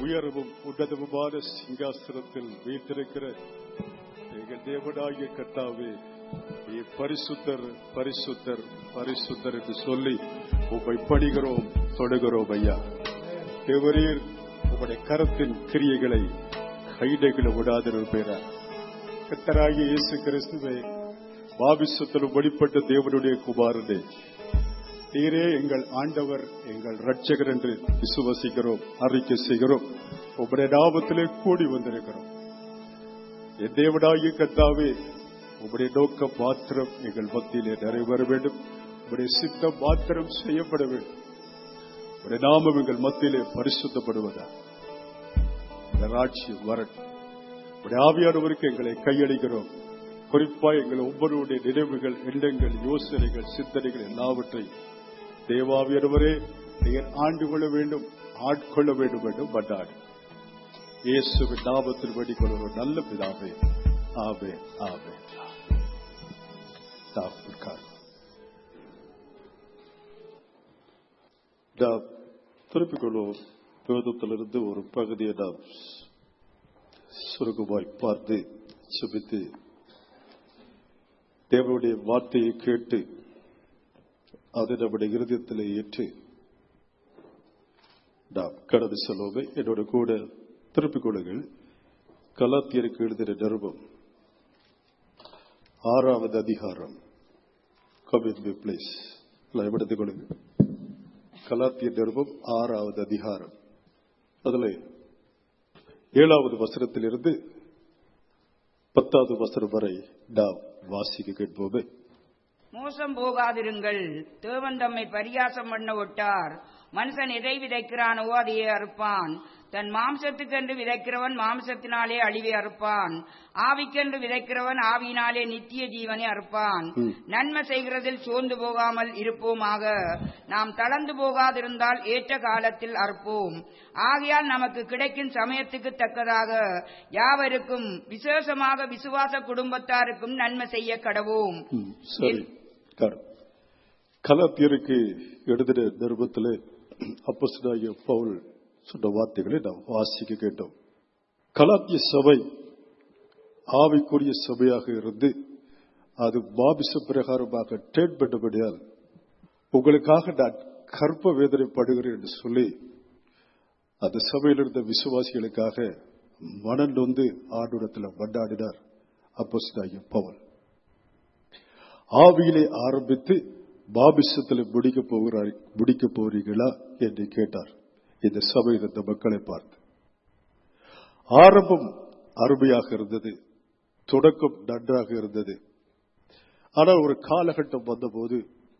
உயரவும் உன்னதமுமான சிங்காசனத்தில் வீட்டிருக்கிற எங்கள் தேவனாகிய கர்த்தாவே நீ பரிசுத்தர் பரிசுத்தர் பரிசுத்தர் என்று சொல்லி உம்மை பணிகிறோம் தொடுகிறோம் ஐயா தேவரீர் உம்முடைய கரத்தின் கிரியைகளை கைடைகளை விடாதிருப்பேரா கத்தராகிய இயேசு கிறிஸ்துவே பாபிசத்திலும் வெளிப்பட்ட தேவனுடைய குமாரனே நீரே எங்கள் ஆண்டவர் எங்கள் ரட்சகர் என்று விசுவசிக்கிறோம் அறிக்கை செய்கிறோம் உம்முடைய நாமத்திலே கூடி வந்திருக்கிறோம் என் தேவனாகிய கத்தாவே உம்முடைய நோக்கம் மாத்திரம் எங்கள் மத்தியிலே நிறைவேற வேண்டும் உம்முடைய சித்தம் மாத்திரம் செய்யப்பட வேண்டும் உம்முடைய நாமம் எங்கள் மத்தியிலே பரிசுத்தப்படுவதா இந்த ராட்சியம் வரட்டும் உம்முடைய ஆவியானவருக்கு எங்களை கையளிக்கிறோம் குறிப்பா எங்கள் ஒவ்வொருடைய நினைவுகள் எண்ணங்கள் யோசனைகள் சிந்தனைகள் எல்லாவற்றையும் தேவாவியனவரே நீர் ஆண்டு கொள்ள வேண்டும் ஆட்கொள்ள வேண்டும் என்று பண்டாடி இயேசுவின் நாமத்தில் வேண்டிக் கொள்கிற நல்ல பிதாவே ஆவே ஆவே திருப்பிக் கொள்வோம் வேதத்திலிருந்து ஒரு பகுதியை நாம் சுருக்கமாய் பார்த்து சுபித்து தேவனுடைய வார்த்தையை கேட்டு அதை நம்முடைய இருதயத்தில் ஏற்று நாம் கடந்து செல்வோமே என்னோட கூட திருப்பிக் கொள்ளுங்கள் கலாத்தியருக்கு எழுதின நிருபம் ஆறாவது அதிகாரம் கமிட் பி பிளேஸ் எடுத்துக் கொள்ளுங்கள் கலாத்திய நிருபம் ஆறாவது அதிகாரம் அதுல ஏழாவது வசனத்திலிருந்து பத்தாவது வசனம் வரை நாம் வாசிக்க கேட்போமே மோசம் போகாதிருங்கள் தேவன் தம்மை பரியாசம் பண்ண ஒட்டார் மனுஷன் எதை விதைக்கிறானோ அதையே அறுப்பான் தன் மாம்சத்துக்கென்று விதைக்கிறவன் மாம்சத்தினாலே அழிவை அறுப்பான் ஆவிக்கென்று விதைக்கிறவன் ஆவியினாலே நித்திய ஜீவனை அறுப்பான் நன்மை செய்கிறதில் சோர்ந்து போகாமல் இருப்போமாக நாம் தளர்ந்து போகாதிருந்தால் ஏற்ற காலத்தில் அறுப்போம் ஆகையால் நமக்கு கிடைக்கும் சமயத்துக்கு தக்கதாக யாவருக்கும் விசேஷமாக விசுவாச குடும்பத்தாருக்கும் நன்மை செய்ய கடவோம் ம், சரி காரணம் கலாத்தியருக்கு எழுதின நிருபத்திலே அப்போஸ்தலனாகிய பவுல் சொன்ன வார்த்தைகளை நாம் வாசிக்க கேட்டோம் கலாத்திய சபை ஆவிக்குரிய சபையாக இருந்து அது மாபிச பிரகாரமாக ட்ரேட் பண்ணபடியால் உங்களுக்காக நான் கற்ப வேதனைப்படுகிறேன் என்று சொல்லி அந்த சபையில் இருந்த விசுவாசிகளுக்காக மனம் நொந்து ஆண்டுடத்தில் மண்டாடினார் அப்போஸ்தலனாகிய பவுல் ஆவியிலே ஆரம்பித்து பாபிசத்தில் முடிக்க போகிறார் முடிக்க போறீங்களா என்று கேட்டார் இந்த சபையில் இருந்த மக்களை பார்த்து ஆரம்பம் அருமையாக இருந்தது தொடக்கம் நன்றாக இருந்தது ஆனால் ஒரு காலகட்டம் வந்தபோது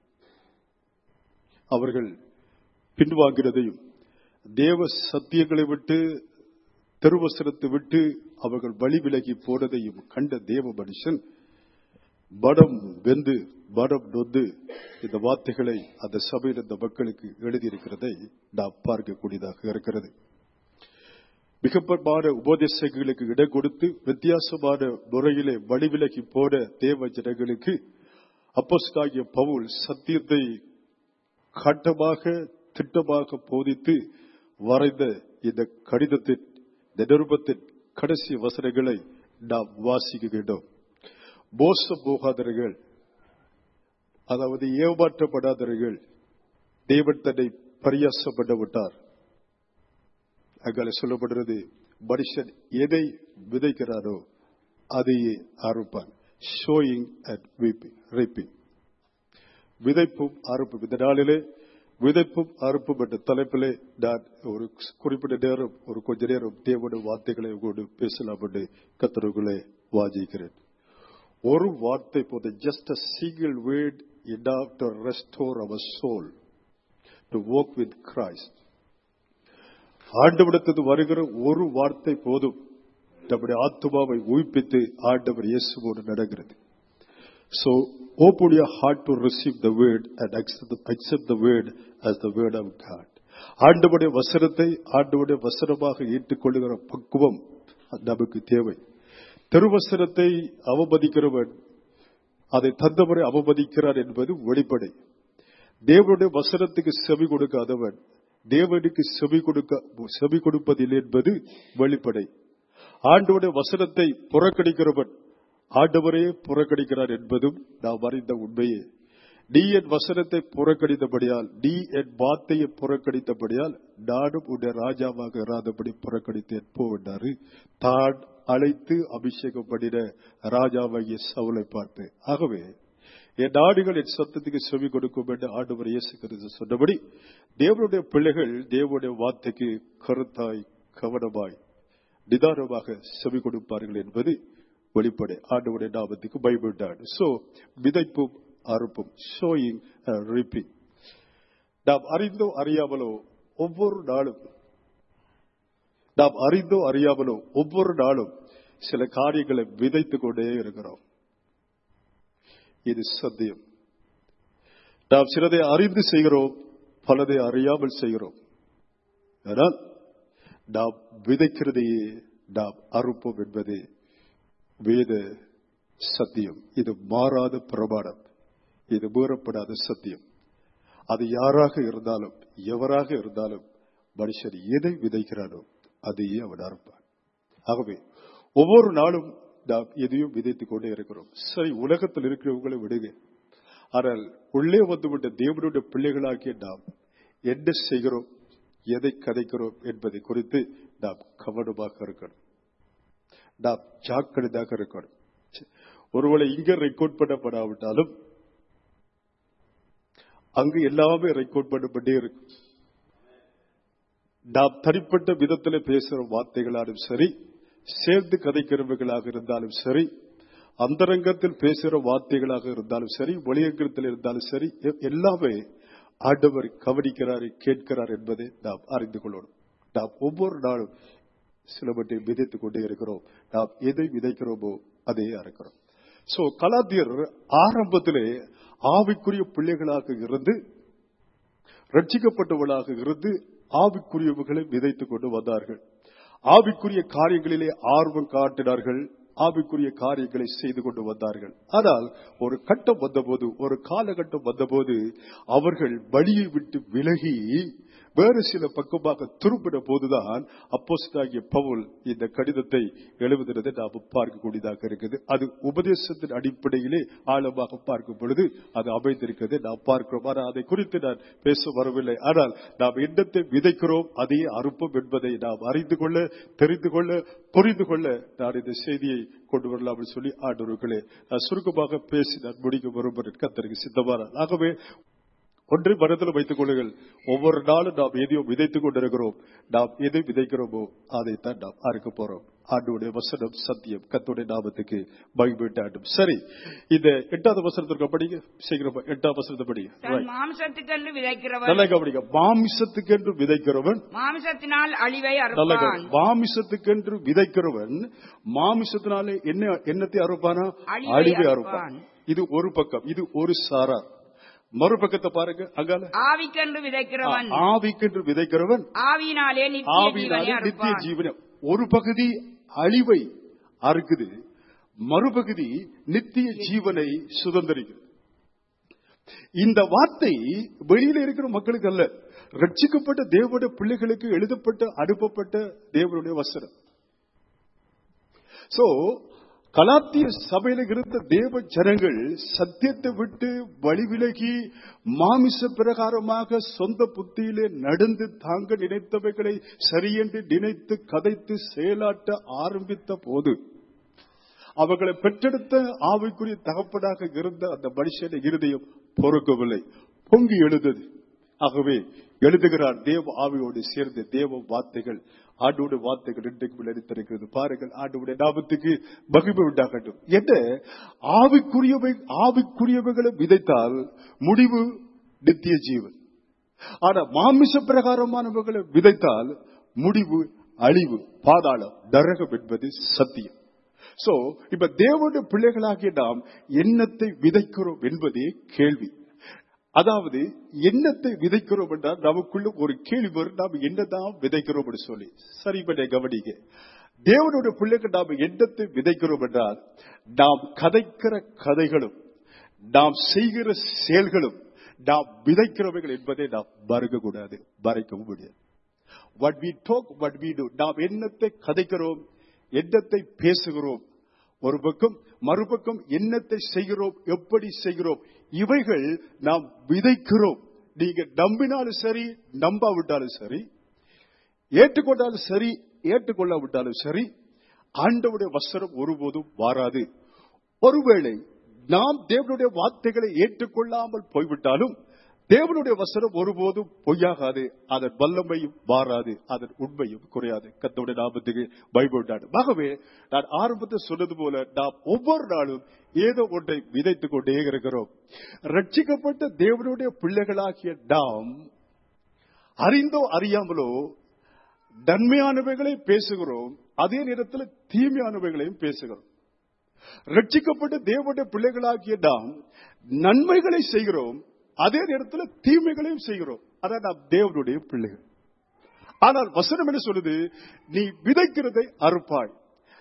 அவர்கள் பின்வாங்கினதையும் தேவ சத்தியங்களை விட்டு திருவசனத்தை விட்டு அவர்கள் வழி விலகி போனதையும் கண்ட தேவ மனுஷன் படம் வெந்து படம் நொந்து இந்த வார்த்தைகளை அந்த சபையில் இந்த மக்களுக்கு எழுதியிருக்கிறதை நாம் பார்க்கக்கூடியதாக இருக்கிறது மிகப்பெருமான உபதேசங்களுக்கு இடம் கொடுத்து வித்தியாசமான முறையிலே வழிவிலகி போன தேவ ஜனங்களுக்கு அப்போஸ்தாகிய பவுல் சத்தியத்தை கட்டமாக திட்டமாக போதித்து வரைந்த இந்த கடிதத்தின் இந்த நிருபத்தின் கடைசி வசனங்களை நாம் வாசிக்க வேண்டும் மோசம் போகாதவர்கள் அதாவது ஏமாற்றப்படாதவர்கள் தேவன் தன்னை பரியாசப்பட விட்டார் அங்கே சொல்லப்படுறது மனுஷன் எதை விதைக்கிறாரோ அதையே அறுப்பான் ஷோயிங் அண்ட் வீப்பிங் ரீப்பிங் விதைப்பும் அறுப்பும் இந்த நாளிலே விதைப்பும் அறுப்பும் என்ற தலைப்பிலே நான் ஒரு குறிப்பிட்ட நேரம் ஒரு கொஞ்ச நேரம் தேவனுடைய வார்த்தைகளை உங்களோடு பேசலாம் என்று கத்தருக்குள்ளே வாசிக்கிறேன் ஒரு வார்த்தை போது just a single word enough to restore our soul to walk with Christ ஆண்டவிடத்து வருகிற ஒரு வார்த்தை போதும் நம்முடைய ஆத்மாவை உயிர்ப்பித்து ஆண்டவர் இயேசுவோடு நடக்கிறது So open your heart to receive the word and accept the, accept the word as the word of God. ஆண்டவுடைய வசனத்தை ஆண்டவுடைய வசனமாக ஏற்றுக்கொள்ளுகிற பக்குவம் நமக்கு தேவை திருவசனத்தை அவமதிக்கிறவன் அதை தந்தவரை அவமதிக்கிறார் என்பது வெளிப்படை தேவனுடைய வசனத்துக்கு செவி கொடுக்காதவன் தேவனுக்கு செவி கொடுக்க செவி கொடுப்பதில்லை என்பது வெளிப்படை ஆண்டோட வசனத்தை புறக்கணிக்கிறவன் ஆண்டவரே புறக்கணிக்கிறார் என்பதும் நாம் அறிந்த உண்மையே நீ என் வசனத்தை புறக்கணித்தபடியால் நீ என் வார்த்தையை புறக்கணித்தபடியால் நானும் உன்னை ராஜாவாக இராதபடி புறக்கணித்தேன் போவென்றாரு தான் அழைத்து அபிஷேகம் பண்ணின ராஜாவாகிய சவுலை பார்த்து ஆகவே என் நாடுகள் என் சத்தத்துக்கு செவி கொடுக்கும் என்று ஆண்டவர் இயேசு கிறிஸ்து சொன்னபடி தேவனுடைய பிள்ளைகள் தேவனுடைய வார்த்தைக்கு கருத்தாய் கவனமாய் நிதானமாக செவி கொடுப்பார்கள் என்பது வெளிப்படை ஆண்டவுடைய நாமத்துக்கு பைபிள் சோ விதைப்பும் அறுப்பும் ஷோயிங் ரிப்பிங் நாம் அறிந்தோ அறியாமலோ ஒவ்வொரு நாளும் நாம் அறிந்தோ அறியாமலோ ஒவ்வொரு நாளும் சில காரியங்களை விதைத்துக் கொண்டே இருக்கிறோம் இது சத்தியம் நாம் சிலதை அறிந்து செய்கிறோம் பலதை அறியாமல் செய்கிறோம் ஆனால் நாம் விதைக்கிறதையே நாம் அறுப்போம் என்பது வேத சத்தியம் இது மாறாத பிரமாணம் இது மீறப்படாத சத்தியம் அது யாராக இருந்தாலும் எவராக இருந்தாலும் மனுஷன் எதை விதைக்கிறானோ அதையே அவன் அறுப்பான் ஆகவே ஒவ்வொரு நாளும் நாம் எதையும் விதைத்துக் கொண்டே இருக்கிறோம் சரி உலகத்தில் இருக்கிறவங்களை விடுங்க ஆனால் உள்ளே வந்துவிட்ட தேவனுடைய பிள்ளைகளாகிய நாம் என்ன செய்கிறோம் எதை கதைக்கிறோம் என்பதை குறித்து நாம் கவனமாக இருக்கணும் நாம் ஜாக்கிரதாக இருக்கணும் ஒருவேளை இங்க ரெக்கார்ட் பண்ணப்படாவிட்டாலும் அங்கு எல்லாமே ரெக்கார்ட் பண்ணப்பட்டே இருக்கும் நாம் தனிப்பட்ட விதத்துல பேசுற வார்த்தைகளாலும் சரி சேர்ந்து கதைக்கிறவர்களாக இருந்தாலும் சரி அந்தரங்கத்தில் பேசுகிற வார்த்தைகளாக இருந்தாலும் சரி ஒளியங்கத்தில் இருந்தாலும் சரி எல்லாமே ஆண்டவர் கவனிக்கிறார் கேட்கிறார் என்பதை நாம் அறிந்து கொள்ளணும் நாம் ஒவ்வொரு நாளும் சிலவற்றை விதைத்துக் கொண்டே இருக்கிறோம் நாம் எதை விதைக்கிறோமோ அதே அறுக்கிறோம் சோ கலாத்தியர் ஆரம்பத்திலே ஆவிக்குரிய பிள்ளைகளாக இருந்து ரட்சிக்கப்பட்டவர்களாக இருந்து ஆவிக்குரியவர்களை விதைத்துக் கொண்டு வந்தார்கள் ஆவிக்குரிய காரியங்களிலே ஆர்வம் காட்டினார்கள் ஆவிக்குரிய காரியங்களை செய்து கொண்டு வந்தார்கள் ஆனால் ஒரு கட்டம் வந்தபோது ஒரு காலகட்டம் வந்தபோது அவர்கள் வழியை விட்டு விலகி வேறு சில பக்கமாக திரும்பின போதுதான் அப்போஸ்தாகிய பவுல் இந்த கடிதத்தை எழுதுகிறதை நாம் பார்க்கக்கூடியதாக இருக்குது அது உபதேசத்தின் அடிப்படையிலே ஆழமாக பார்க்கும் பொழுது அது அமைந்திருக்கிறது நாம் பார்க்கிறோம் ஆனால் அதை குறித்து நான் பேச வரவில்லை ஆனால் நாம் எண்ணத்தை விதைக்கிறோம் அதையே அறுப்போம் என்பதை நாம் அறிந்து கொள்ள தெரிந்து கொள்ள புரிந்து கொள்ள நான் இந்த செய்தியை கொண்டு வரலாம் சொல்லி ஆண்டவர்களே சுருக்கமாக பேசி நான் முடிக்க வரும்படி கத்தருக்கு சித்தமானார் ஆகவே ஒன்று மனதில் வைத்துக் கொள்ளுங்கள் ஒவ்வொரு நாளும் நாம் எதையோ விதைத்துக் கொண்டிருக்கிறோம் நாம் எதை விதைக்கிறோமோ அதைத்தான் நாம் அறுக்க போறோம் ஆண்டுடைய வசனம் சத்தியம் கத்துடைய நாமத்துக்கு பகிர்விட்டாண்டும் சரி இந்த எட்டாவது வசனத்திற்கு படிங்க சீக்கிரம் எட்டாவது வசனத்தை படிங்க தன் மாம்சத்துக்கென்று விதைக்கிறவன் நல்லா கவனிக்க மாமிசத்துக்கென்று விதைக்கிறவன் மாம்சத்தினால் அழிவை நல்ல அறுப்பான் மாமிசத்துக்கென்று விதைக்கிறவன் மாமிசத்தினாலே என்ன என்னத்தை அறுப்பானா அழிவை அழிவை அறுப்பான். அறுப்பான் இது ஒரு பக்கம் இது ஒரு சாரார் மறுபக்கத்தை பாருங்க அங்கால ஆவிக்கென்று விதைக்கிறவன் ஆவிக்கென்று விதைக்கிறவன் ஆவியினாலே நித்திய ஆவினாலே ஜீவனை நித்திய அறுப்பான் ஜீவனம் ஒரு பகுதி அழிவை அறுக்குது மறுபகுதி நித்திய ஜீவனை சுதந்திரிக்குது இந்த வார்த்தை வெளியில இருக்கிற மக்களுக்கு அல்ல ரட்சிக்கப்பட்ட தேவனுடைய பிள்ளைகளுக்கு எழுதப்பட்ட அனுப்பப்பட்ட தேவனுடைய வசனம் சோ கலாத்திய சபையில இருந்த தேவ ஜனங்கள் சத்தியத்தை விட்டு வழிவிலகி மாமிச பிரகாரமாக சொந்த புத்தியிலே நடந்து தாங்க நினைத்தவைகளை சரியென்று நினைத்து கதைத்து செயலாட்ட ஆரம்பித்த போது அவர்களை பெற்றெடுத்த ஆவிக்குரிய தகப்பனாக இருந்த அந்த மனுஷன இருதயம் பொறுக்கவில்லை பொங்கி எழுந்தது ஆகவே எழுதுகிறார் தேவ ஆவியோடு சேர்ந்த தேவ வார்த்தைகள் ஆண்டோட வார்த்தைகள் இன்றைக்கு விளைவித்திருக்கிறது பாருங்கள் ஆண்டோட நாமத்துக்கு மகிமை உண்டாகட்டும் என்ன ஆவிக்குரியவை ஆவிக்குரியவைகளை விதைத்தால் முடிவு நித்திய ஜீவன் ஆனா மாமிச பிரகாரமானவர்களை விதைத்தால் முடிவு அழிவு பாதாளம் நரகம் என்பது சத்தியம் சோ இப்ப தேவனுடைய பிள்ளைகளாகிய நாம் எண்ணத்தை விதைக்கிறோம் என்பதே கேள்வி அதாவது எண்ணத்தை விதைக்கிறோம் என்றால் நமக்குள்ள ஒரு கேள்வி வரும் நாம் என்னதான் விதைக்கிறோம் என்று சொல்லி சரி பண்ண கவனிங்க தேவனுடைய பிள்ளைகள் நாம் எண்ணத்தை விதைக்கிறோம் என்றால் நாம் கதைக்கிற கதைகளும் நாம் செய்கிற செயல்களும் நாம் விதைக்கிறவைகள் என்பதை நாம் மறுக்க கூடாது மறைக்கவும் முடியாது what we talk what we do நாம் என்னத்தை கதைக்கிறோம் என்னத்தை பேசுகிறோம் ஒரு பக்கம் மறுபக்கம் என்னத்தை செய்கிறோம் எப்படி செய்கிறோம் இவைகள் நாம் விதைக்கிறோம் நீங்க நம்பினாலும் சரி நம்பாவிட்டாலும் சரி ஏற்றுக்கொண்டாலும் சரி ஏற்றுக்கொள்ளாவிட்டாலும் சரி ஆண்டவுடைய வசனம் ஒருபோதும் மாறாது ஒருவேளை நாம் தேவனுடைய வார்த்தைகளை ஏற்றுக்கொள்ளாமல் போய்விட்டாலும் தேவனுடைய வசனம் ஒருபோதும் பொய்யாகாது அதன் வல்லமையும் மாறாது அதன் உண்மையும் குறையாது கத்தோடைய நாமத்துக்கு பயப்பட்டாடு ஆகவே நான் ஆரம்பத்தில் சொன்னது போல நாம் ஒவ்வொரு நாளும் ஏதோ ஒன்றை விதைத்துக் கொண்டே இருக்கிறோம் ரட்சிக்கப்பட்ட தேவனுடைய பிள்ளைகளாகிய நாம் அறிந்தோ அறியாமலோ நன்மையானவைகளை பேசுகிறோம் அதே நேரத்தில் தீமையானவைகளையும் பேசுகிறோம் ரட்சிக்கப்பட்ட தேவனுடைய பிள்ளைகளாகிய நாம் நன்மைகளை செய்கிறோம் அதே நேரத்தில் தீமைகளையும் செய்கிறோம் அதான் நாம் தேவனுடைய பிள்ளைகள் ஆனால் வசனம் என்ன சொல்லுது நீ விதைக்கிறதை அறுப்பாய்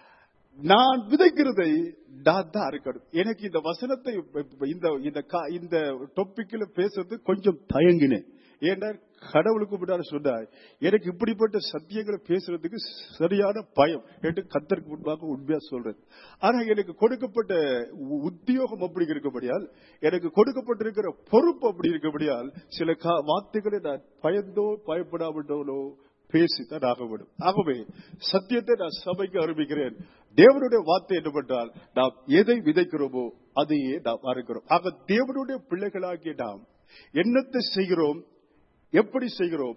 நான் விதைக்கிறதை நான் தான் அறுக்கணும் எனக்கு இந்த வசனத்தை இந்த இந்த கா- இந்த டாபிக்ல பேசுறது கொஞ்சம் தயங்கினேன் ஏன்னா கடவுளுக்கு முன்னாடி சொன்னார் எனக்கு இப்படிப்பட்ட சத்தியங்களை பேசுறதுக்கு சரியான பயம் என்று கத்தருக்கு முன்பாக உண்மையா சொல்றேன் ஆனா எனக்கு கொடுக்கப்பட்ட உ- உத்தியோகம் அப்படி இருக்கபடியால் எனக்கு கொடுக்கப்பட்டிருக்கிற பொறுப்பு அப்படி இருக்கபடியால் சில கா- வார்த்தைகளை நான் பயந்தோ பயப்படாவிட்டோனோ பேசித்தான் ஆக வேண்டும் ஆகவே சத்தியத்தை நான் சபைக்கு அறிவிக்கிறேன் தேவனுடைய வார்த்தை என்னவென்றால் நாம் எதை விதைக்கிறோமோ அதையே நாம் அறுக்கிறோம் ஆக தேவனுடைய பிள்ளைகளாகிய நாம் என்னத்தை செய்கிறோம் எப்படி செய்கிறோம்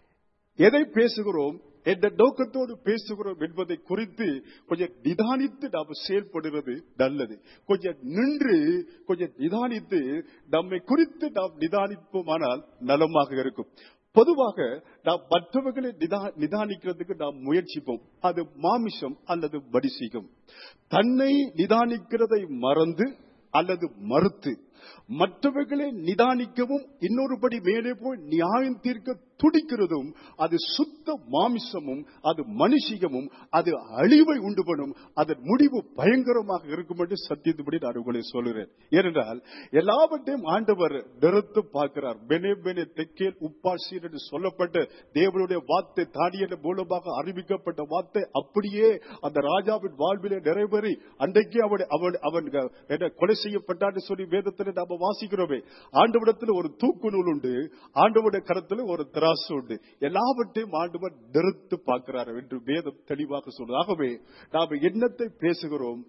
எதை பேசுகிறோம் எந்த நோக்கத்தோடு பேசுகிறோம் என்பதை குறித்து கொஞ்சம் நிதானித்து நாம் செயல்படுறது நல்லது கொஞ்சம் நின்று கொஞ்சம் நிதானித்து நம்மை குறித்து நாம் நிதானிப்போமானால் நலமாக இருக்கும் பொதுவாக நாம் மற்றவர்களை நிதா- நிதானிக்கிறதுக்கு நாம் முயற்சிப்போம் அது மாமிசம் அல்லது வடிசீகம் தன்னை நிதானிக்கிறதை மறந்து அல்லது மறுத்து மற்றவர்களை நிதானிக்கவும் இன்னொருபடி மேலே போய் நியாயம் தீர்க்க துடிக்கிறதும் அது சுத்த மாமிசமும் அது மனுஷிகமும் அது அழிவை உண்டு பண்ணும் அதன் முடிவு பயங்கரமாக இருக்கும் என்று சத்தியத்துபடி நான் உங்களை சொல்கிறேன் ஏனென்றால் எல்லாவற்றையும் ஆண்டவர் நிறுத்து பார்க்கிறார் பெனே பெனே தெக்கேல் உப்பாசீர் என்று சொல்லப்பட்ட தேவனுடைய வார்த்தை தானியல் மூலமாக அறிவிக்கப்பட்ட வார்த்தை அப்படியே அந்த ராஜாவின் வாழ்விலே நிறைவேறி அன்றைக்கே அவன் அவன் அவன் என்ன கொலை செய்யப்பட்டான்னு சொல்லி வேதத்தில் நாம வாசிக்கிறோமே ஆண்டவிடத்தில் ஒரு தூக்கு நூல் உண்டு ஆண்டவுடைய கரத்தில் ஒரு திராசு உண்டு எல்லாவற்றையும் ஆண்டவர் நிறுத்து பார்க்கிறார் என்று வேதம் தெளிவாக சொல்றது ஆகவே நாம என்னத்தை பேசுகிறோம்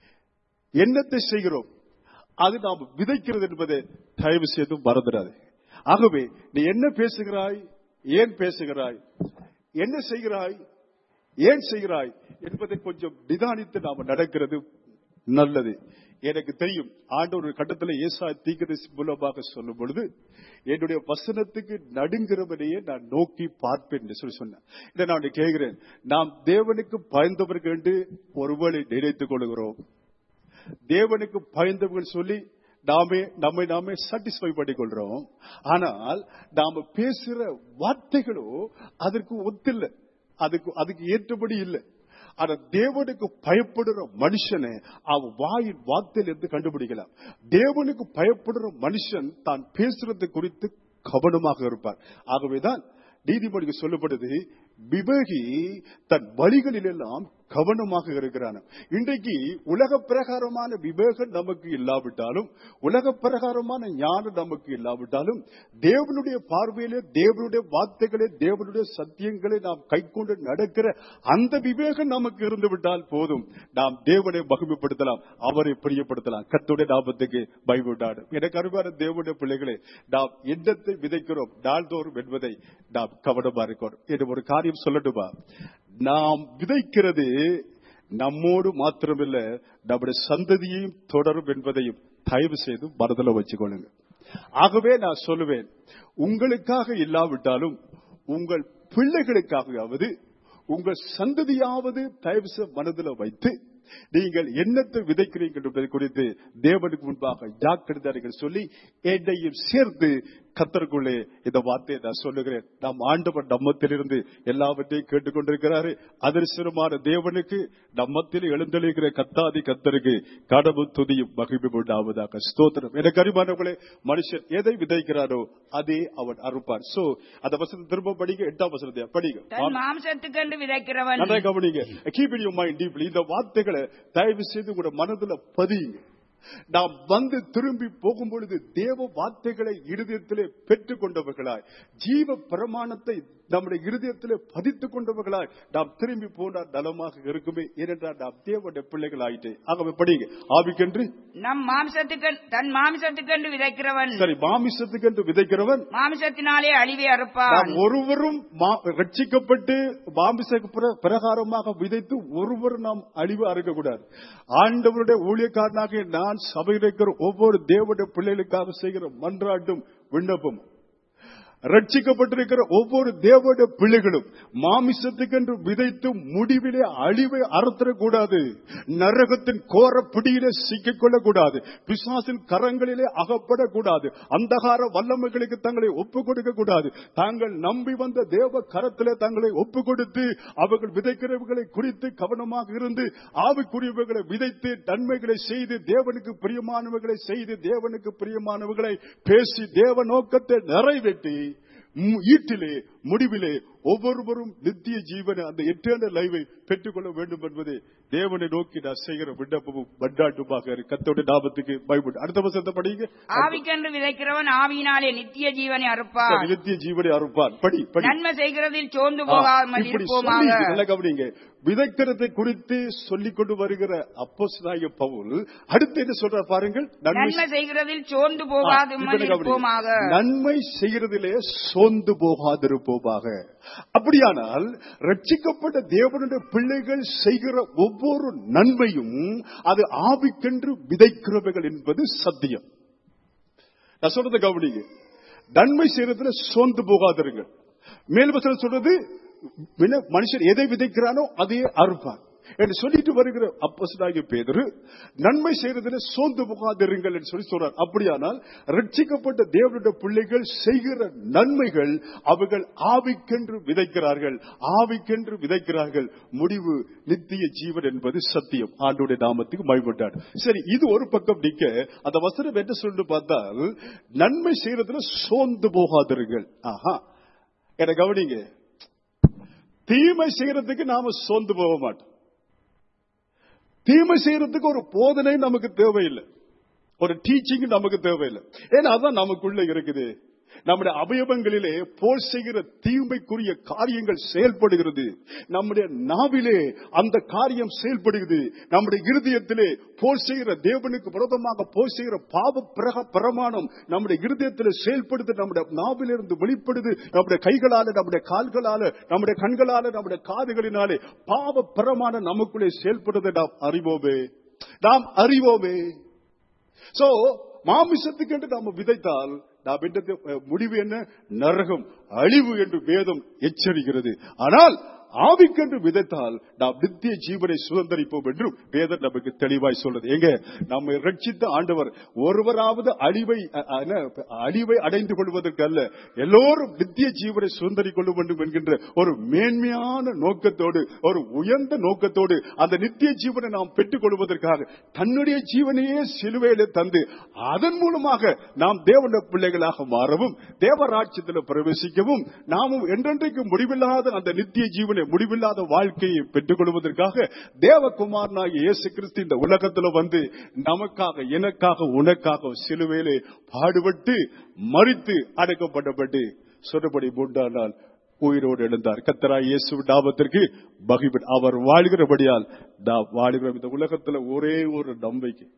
என்னத்தை செய்கிறோம் அது நாம் விதைக்கிறது என்பதை தயவு செய்து மறந்துடாது ஆகவே நீ என்ன பேசுகிறாய் ஏன் பேசுகிறாய் என்ன செய்கிறாய் ஏன் செய்கிறாய் என்பதை கொஞ்சம் நிதானித்து நாம நடக்கிறது நல்லது எனக்கு தெரியும் ஆண்டவர் ஒரு கட்டத்தில் ஏசா தீக்கதரிசி மூலமாக சொல்லும் பொழுது என்னுடைய வசனத்துக்கு நடுங்கிறவனையே நான் நோக்கி பார்ப்பேன் என்று சொல்லி சொன்னேன் இதை நான் கேட்கிறேன் நாம் தேவனுக்கு பயந்தவர்கள் என்று ஒருவேளை நினைத்துக் கொள்கிறோம் தேவனுக்கு பயந்தவர்கள் சொல்லி நாமே நம்மை நாமே சாட்டிஸ்ஃபை பண்ணிக் கொள்றோம் ஆனால் நாம பேசுற வார்த்தைகளோ அதற்கு ஒத்தில்லை அதுக்கு அதுக்கு ஏற்றபடி இல்லை ஆனா தேவனுக்கு பயப்படுற மனுஷனை அவன் வாயின் வார்த்தையிலிருந்து கண்டுபிடிக்கலாம் தேவனுக்கு பயப்படுற மனுஷன் தான் பேசுறது குறித்து கவனமாக இருப்பார் ஆகவேதான் நீதிமொழிக்கு சொல்லப்படுது விவேகி தன் வழிகளில் எல்லாம் கவனமாக இருக்கிறான் இன்றைக்கு உலக பிரகாரமான விவேகம் நமக்கு இல்லாவிட்டாலும் உலக பிரகாரமான ஞானம் நமக்கு இல்லாவிட்டாலும் தேவனுடைய பார்வையிலே தேவனுடைய வார்த்தைகளே தேவனுடைய சத்தியங்களை நாம் கைக்கொண்டு நடக்கிற அந்த விவேகம் நமக்கு இருந்து விட்டால் போதும் நாம் தேவனை மகிமைப்படுத்தலாம் அவரை பிரியப்படுத்தலாம் கத்துடைய நாமத்துக்கு பயவிட்டாடு எனக்கு அருமையான தேவனுடைய பிள்ளைகளே நாம் எண்ணத்தை விதைக்கிறோம் நாள்தோறும் என்பதை நாம் கவனமா இருக்கணும் என்று ஒரு காரியம் சொல்லட்டுமா நாம் விதைக்கிறது நம்மோடு மாத்திரமில்ல நம்முடைய சந்ததியையும் தொடரும் என்பதையும் தயவு செய்து மனதில் வச்சுக்கொள்ளுங்க ஆகவே நான் சொல்லுவேன் உங்களுக்காக இல்லாவிட்டாலும் உங்கள் பிள்ளைகளுக்காகவாவது உங்கள் சந்ததியாவது தயவு செய்து மனதில் வைத்து நீங்கள் என்னத்தை விதைக்கிறீர்கள் என்பதை குறித்து தேவனுக்கு முன்பாக ஜாக்கிரதைகள் சொல்லி என்னையும் சேர்த்து கத்தருக்குள்ளே இந்த வார்த்தையை நான் சொல்லுகிறேன் நாம் ஆண்டவர் நம்மத்திலிருந்து எல்லாவற்றையும் கேட்டுக்கொண்டிருக்கிறாரு அதிர்சனமான தேவனுக்கு நம்மத்தில் எழுந்தளிக்கிற கத்தாதி கத்தருக்கு கடவுள் துதியும் மகிழ்வு உண்டாவதாக ஸ்தோத்திரம் எனக்கு அறிமானவர்களே மனுஷன் எதை விதைக்கிறாரோ அதே அவன் அறுப்பான் சோ அந்த வசனம் திரும்ப படிங்க எட்டாம் வசனத்தை படிங்க தன் மாம்சத்துக்கென்று விதைக்கிறவன் நல்லா கவனிங்க keep in you mind deeply இந்த வார்த்தைகளை தயவு செய்து உங்களோட மனதுல பதியுங்க நாம் வந்து திரும்பி போகும் பொழுது தேவ வார்த்தைகளை இருதயத்திலே பெற்றுக் கொண்டவர்களாய் ஜீவ பிரமாணத்தை நம்முடைய இருதயத்திலே பதித்துக் கொண்டவர்களாய் நாம் திரும்பி போனால் நலமாக இருக்குமே ஏனென்றால் நாம் தேவனுடைய பிள்ளைகள் ஆயிட்டே ஆகவே படிங்க ஆவிக்கென்று நம் மாம்சத்துக்கு தன் மாம்சத்துக்கென்று விதைக்கிறவன் சரி மாமிசத்துக்கென்று விதைக்கிறவன் மாம்சத்தினாலே அழிவை அறுப்பான் நாம் ஒருவரும் மா- ரட்சிக்கப்பட்டு மாமிச பிர- பிரகாரமாக விதைத்து ஒருவரும் நாம் அழிவு அறுக்கக்கூடாது ஆண்டவருடைய ஊழியக்காரனாக நான் சபையில் இருக்கிற ஒவ்வொரு தேவனுடைய பிள்ளைகளுக்காக செய்கிற மன்றாட்டும் விண்ணப்பம் ரட்சிக்கப்பட்டிருக்கிற ஒவ்வொரு தேவனுடைய பிள்ளைகளும் மாமிசத்துக்கென்று விதைத்து முடிவிலே அழிவை அறுத்தரக்கூடாது நரகத்தின் கோர பிடியிலே சிக்கிக்கொள்ளக் கூடாது பிசாசின் கரங்களிலே அகப்படக்கூடாது அந்தகார வல்லமைகளுக்கு தங்களை ஒப்புக் கொடுக்க கூடாது தாங்கள் நம்பி வந்த தேவ கரத்திலே தங்களை ஒப்புக் கொடுத்து அவர்கள் விதைக்கிறவர்களை குறித்து கவனமாக இருந்து ஆவிக்குரியவர்களை விதைத்து நன்மைகளை செய்து தேவனுக்கு பிரியமானவர்களை செய்து தேவனுக்கு பிரியமானவர்களை பேசி தேவ நோக்கத்தை நிறைவேற்றி மு- ஈட்டிலே முடிவிலே ஒவ்வொருவரும் நித்திய ஜீவனை அந்த எட்டேண்ட லைவை பெற்றுக்கொள்ள வேண்டும் என்பதை தேவனை நோக்கி நான் செய்கிற விண்ணப்பமும் பண்டாட்டுமாக இருக்கு. கர்த்தருடைய நாமத்துக்கு பயப்படு அடுத்த வசனத்தை படிங்க ஆவிக்கென்று விதைக்கிறவன் ஆவியினாலே நித்திய ஜீவனை அறுப்பான் நித்திய ஜீவனை அறுப்பான் படி படி நன்மை செய்கிறதில் சோர்ந்து ஆ, போகாமல் இப்படி இருப்போமாக சொல்லி, நல்லா கவனிங்க விதைக்கிறதை குறித்து சொல்லிக் கொண்டு வருகிற அப்போஸ்தலனாகிய பவுல் அடுத்து என்ன சொல்றார் பாருங்கள் நன்மை நன்மை செய்கிறதில் சோர்ந்து ஆ, இப்ப போகாமல் என்ன கவனிங்க. இருப்போமாக நன்மை செய்கிறதிலே சோர்ந்து போகாதிருப்போமாக அப்படியானால் ரட்சிக்கப்பட்ட தேவனுடைய பிள்ளைகள் செய்கிற ஒவ்வொரு நன்மையும் அது ஆவிக்கென்று விதைக்கிறவைகள் என்பது சத்தியம் நான் சொல்றது கவனிங்க நன்மை செய்யறதுல சோர்ந்து போகாதிருங்க மேல் வசனம் சொல்றது வின- மனுஷன் எதை விதைக்கிறானோ அதையே அறுப்பான் என்று சொல்லிட்டு வருகிற அப்போஸ்தலனாகிய பேதுரு நன்மை செய்யறதுல சோர்ந்து போகாதிருங்கள் என்று சொல்லி சொல்றார் அப்படியானால் ரட்சிக்கப்பட்ட தேவனுடைய பிள்ளைகள் செய்கிற நன்மைகள் அவர்கள் ஆவிக்கென்று விதைக்கிறார்கள் ஆவிக்கென்று விதைக்கிறார்கள் முடிவு நித்திய ஜீவன் என்பது சத்தியம் ஆண்டுடைய நாமத்துக்கு மயப்பட்டார் சரி இது ஒரு பக்கம் நிக்க அந்த வசனம் என்ன சொல்லு பார்த்தால் நன்மை செய்யறதுல சோர்ந்து போகாதிருங்கள் ஆஹா என கவனிங்க தீமை செய்யறதுக்கு நாம சோர்ந்து போக மாட்டோம் தீமை செய்யறதுக்கு ஒரு போதனை நமக்கு தேவையில்லை ஒரு டீச்சிங் நமக்கு தேவையில்லை ஏன்னா அதான் நமக்குள்ள இருக்குது நம்முடைய அவயவங்களிலே போர் செய்கிற தீமைக்குரிய காரியங்கள் செயல்படுகிறது நம்முடைய நாவிலே அந்த காரியம் செயல்படுகிறது நம்முடைய இருதயத்திலே போர் செய்கிற தேவனுக்கு விரோதமாக போர் செய்கிற பாவ பிரக பிரமாணம் நம்முடைய இருதயத்திலே செயல்படுது நம்முடைய நாவிலிருந்து வெளிப்படுது நம்முடைய கைகளால நம்முடைய கால்களால நம்முடைய கண்களால நம்முடைய காதுகளினாலே பாவ பிரமாணம் நமக்குள்ளே செயல்படுவதை நாம் அறிவோமே நாம் அறிவோமே சோ மாமிசத்துக்கு என்று நாம விதைத்தால் நாம் என்ன முடிவு என்ன நரகம் அழிவு என்று வேதம் எச்சரிக்கிறது ஆனால் ஆவிக்கென்று விதைத்தால் நாம் நித்திய ஜீவனை சுதந்திரிப்போம் என்றும் வேதம் நமக்கு தெளிவாய் சொல்றது எங்க நம்மை ரட்சித்த ஆண்டவர் ஒருவராவது அழிவை அ- அ- என்ன, அழிவை அடைந்து கொள்வதற்கு அல்ல எல்லோரும் நித்திய ஜீவனை சுதந்திரிக் கொள்ள வேண்டும் என்கின்ற ஒரு மேன்மையான நோக்கத்தோடு ஒரு உயர்ந்த நோக்கத்தோடு அந்த நித்திய ஜீவனை நாம் பெற்றுக் கொள்வதற்காக தன்னுடைய ஜீவனையே சிலுவையில தந்து அதன் மூலமாக நாம் தேவனுடைய பிள்ளைகளாக மாறவும் தேவராட்சியத்தில் பிரவேசிக்கவும் நாமும் என்றென்றைக்கு முடிவில்லாத அந்த நித்திய ஜீவனை முடிவில்லாத வாழ்க்கையை பெற்றுக் கொள்வதற்காக தேவகுமாரனாகிய இயேசு கிறிஸ்து இந்த உலகத்துல வந்து நமக்காக எனக்காக உனக்காக சிலுவையிலே பாடுபட்டு மறித்து அடக்கப்பட்டப்பட்டு சொன்னபடி மூன்றாம் நாள் உயிரோடு எழுந்தார் கத்தராய் இயேசு நாமத்திற்கு மகிழ்வு அவர் வாழ்கிறபடியால் நாம் வாழ்கிறோம் இந்த உலகத்துல ஒரே ஒரு நம்பிக்கை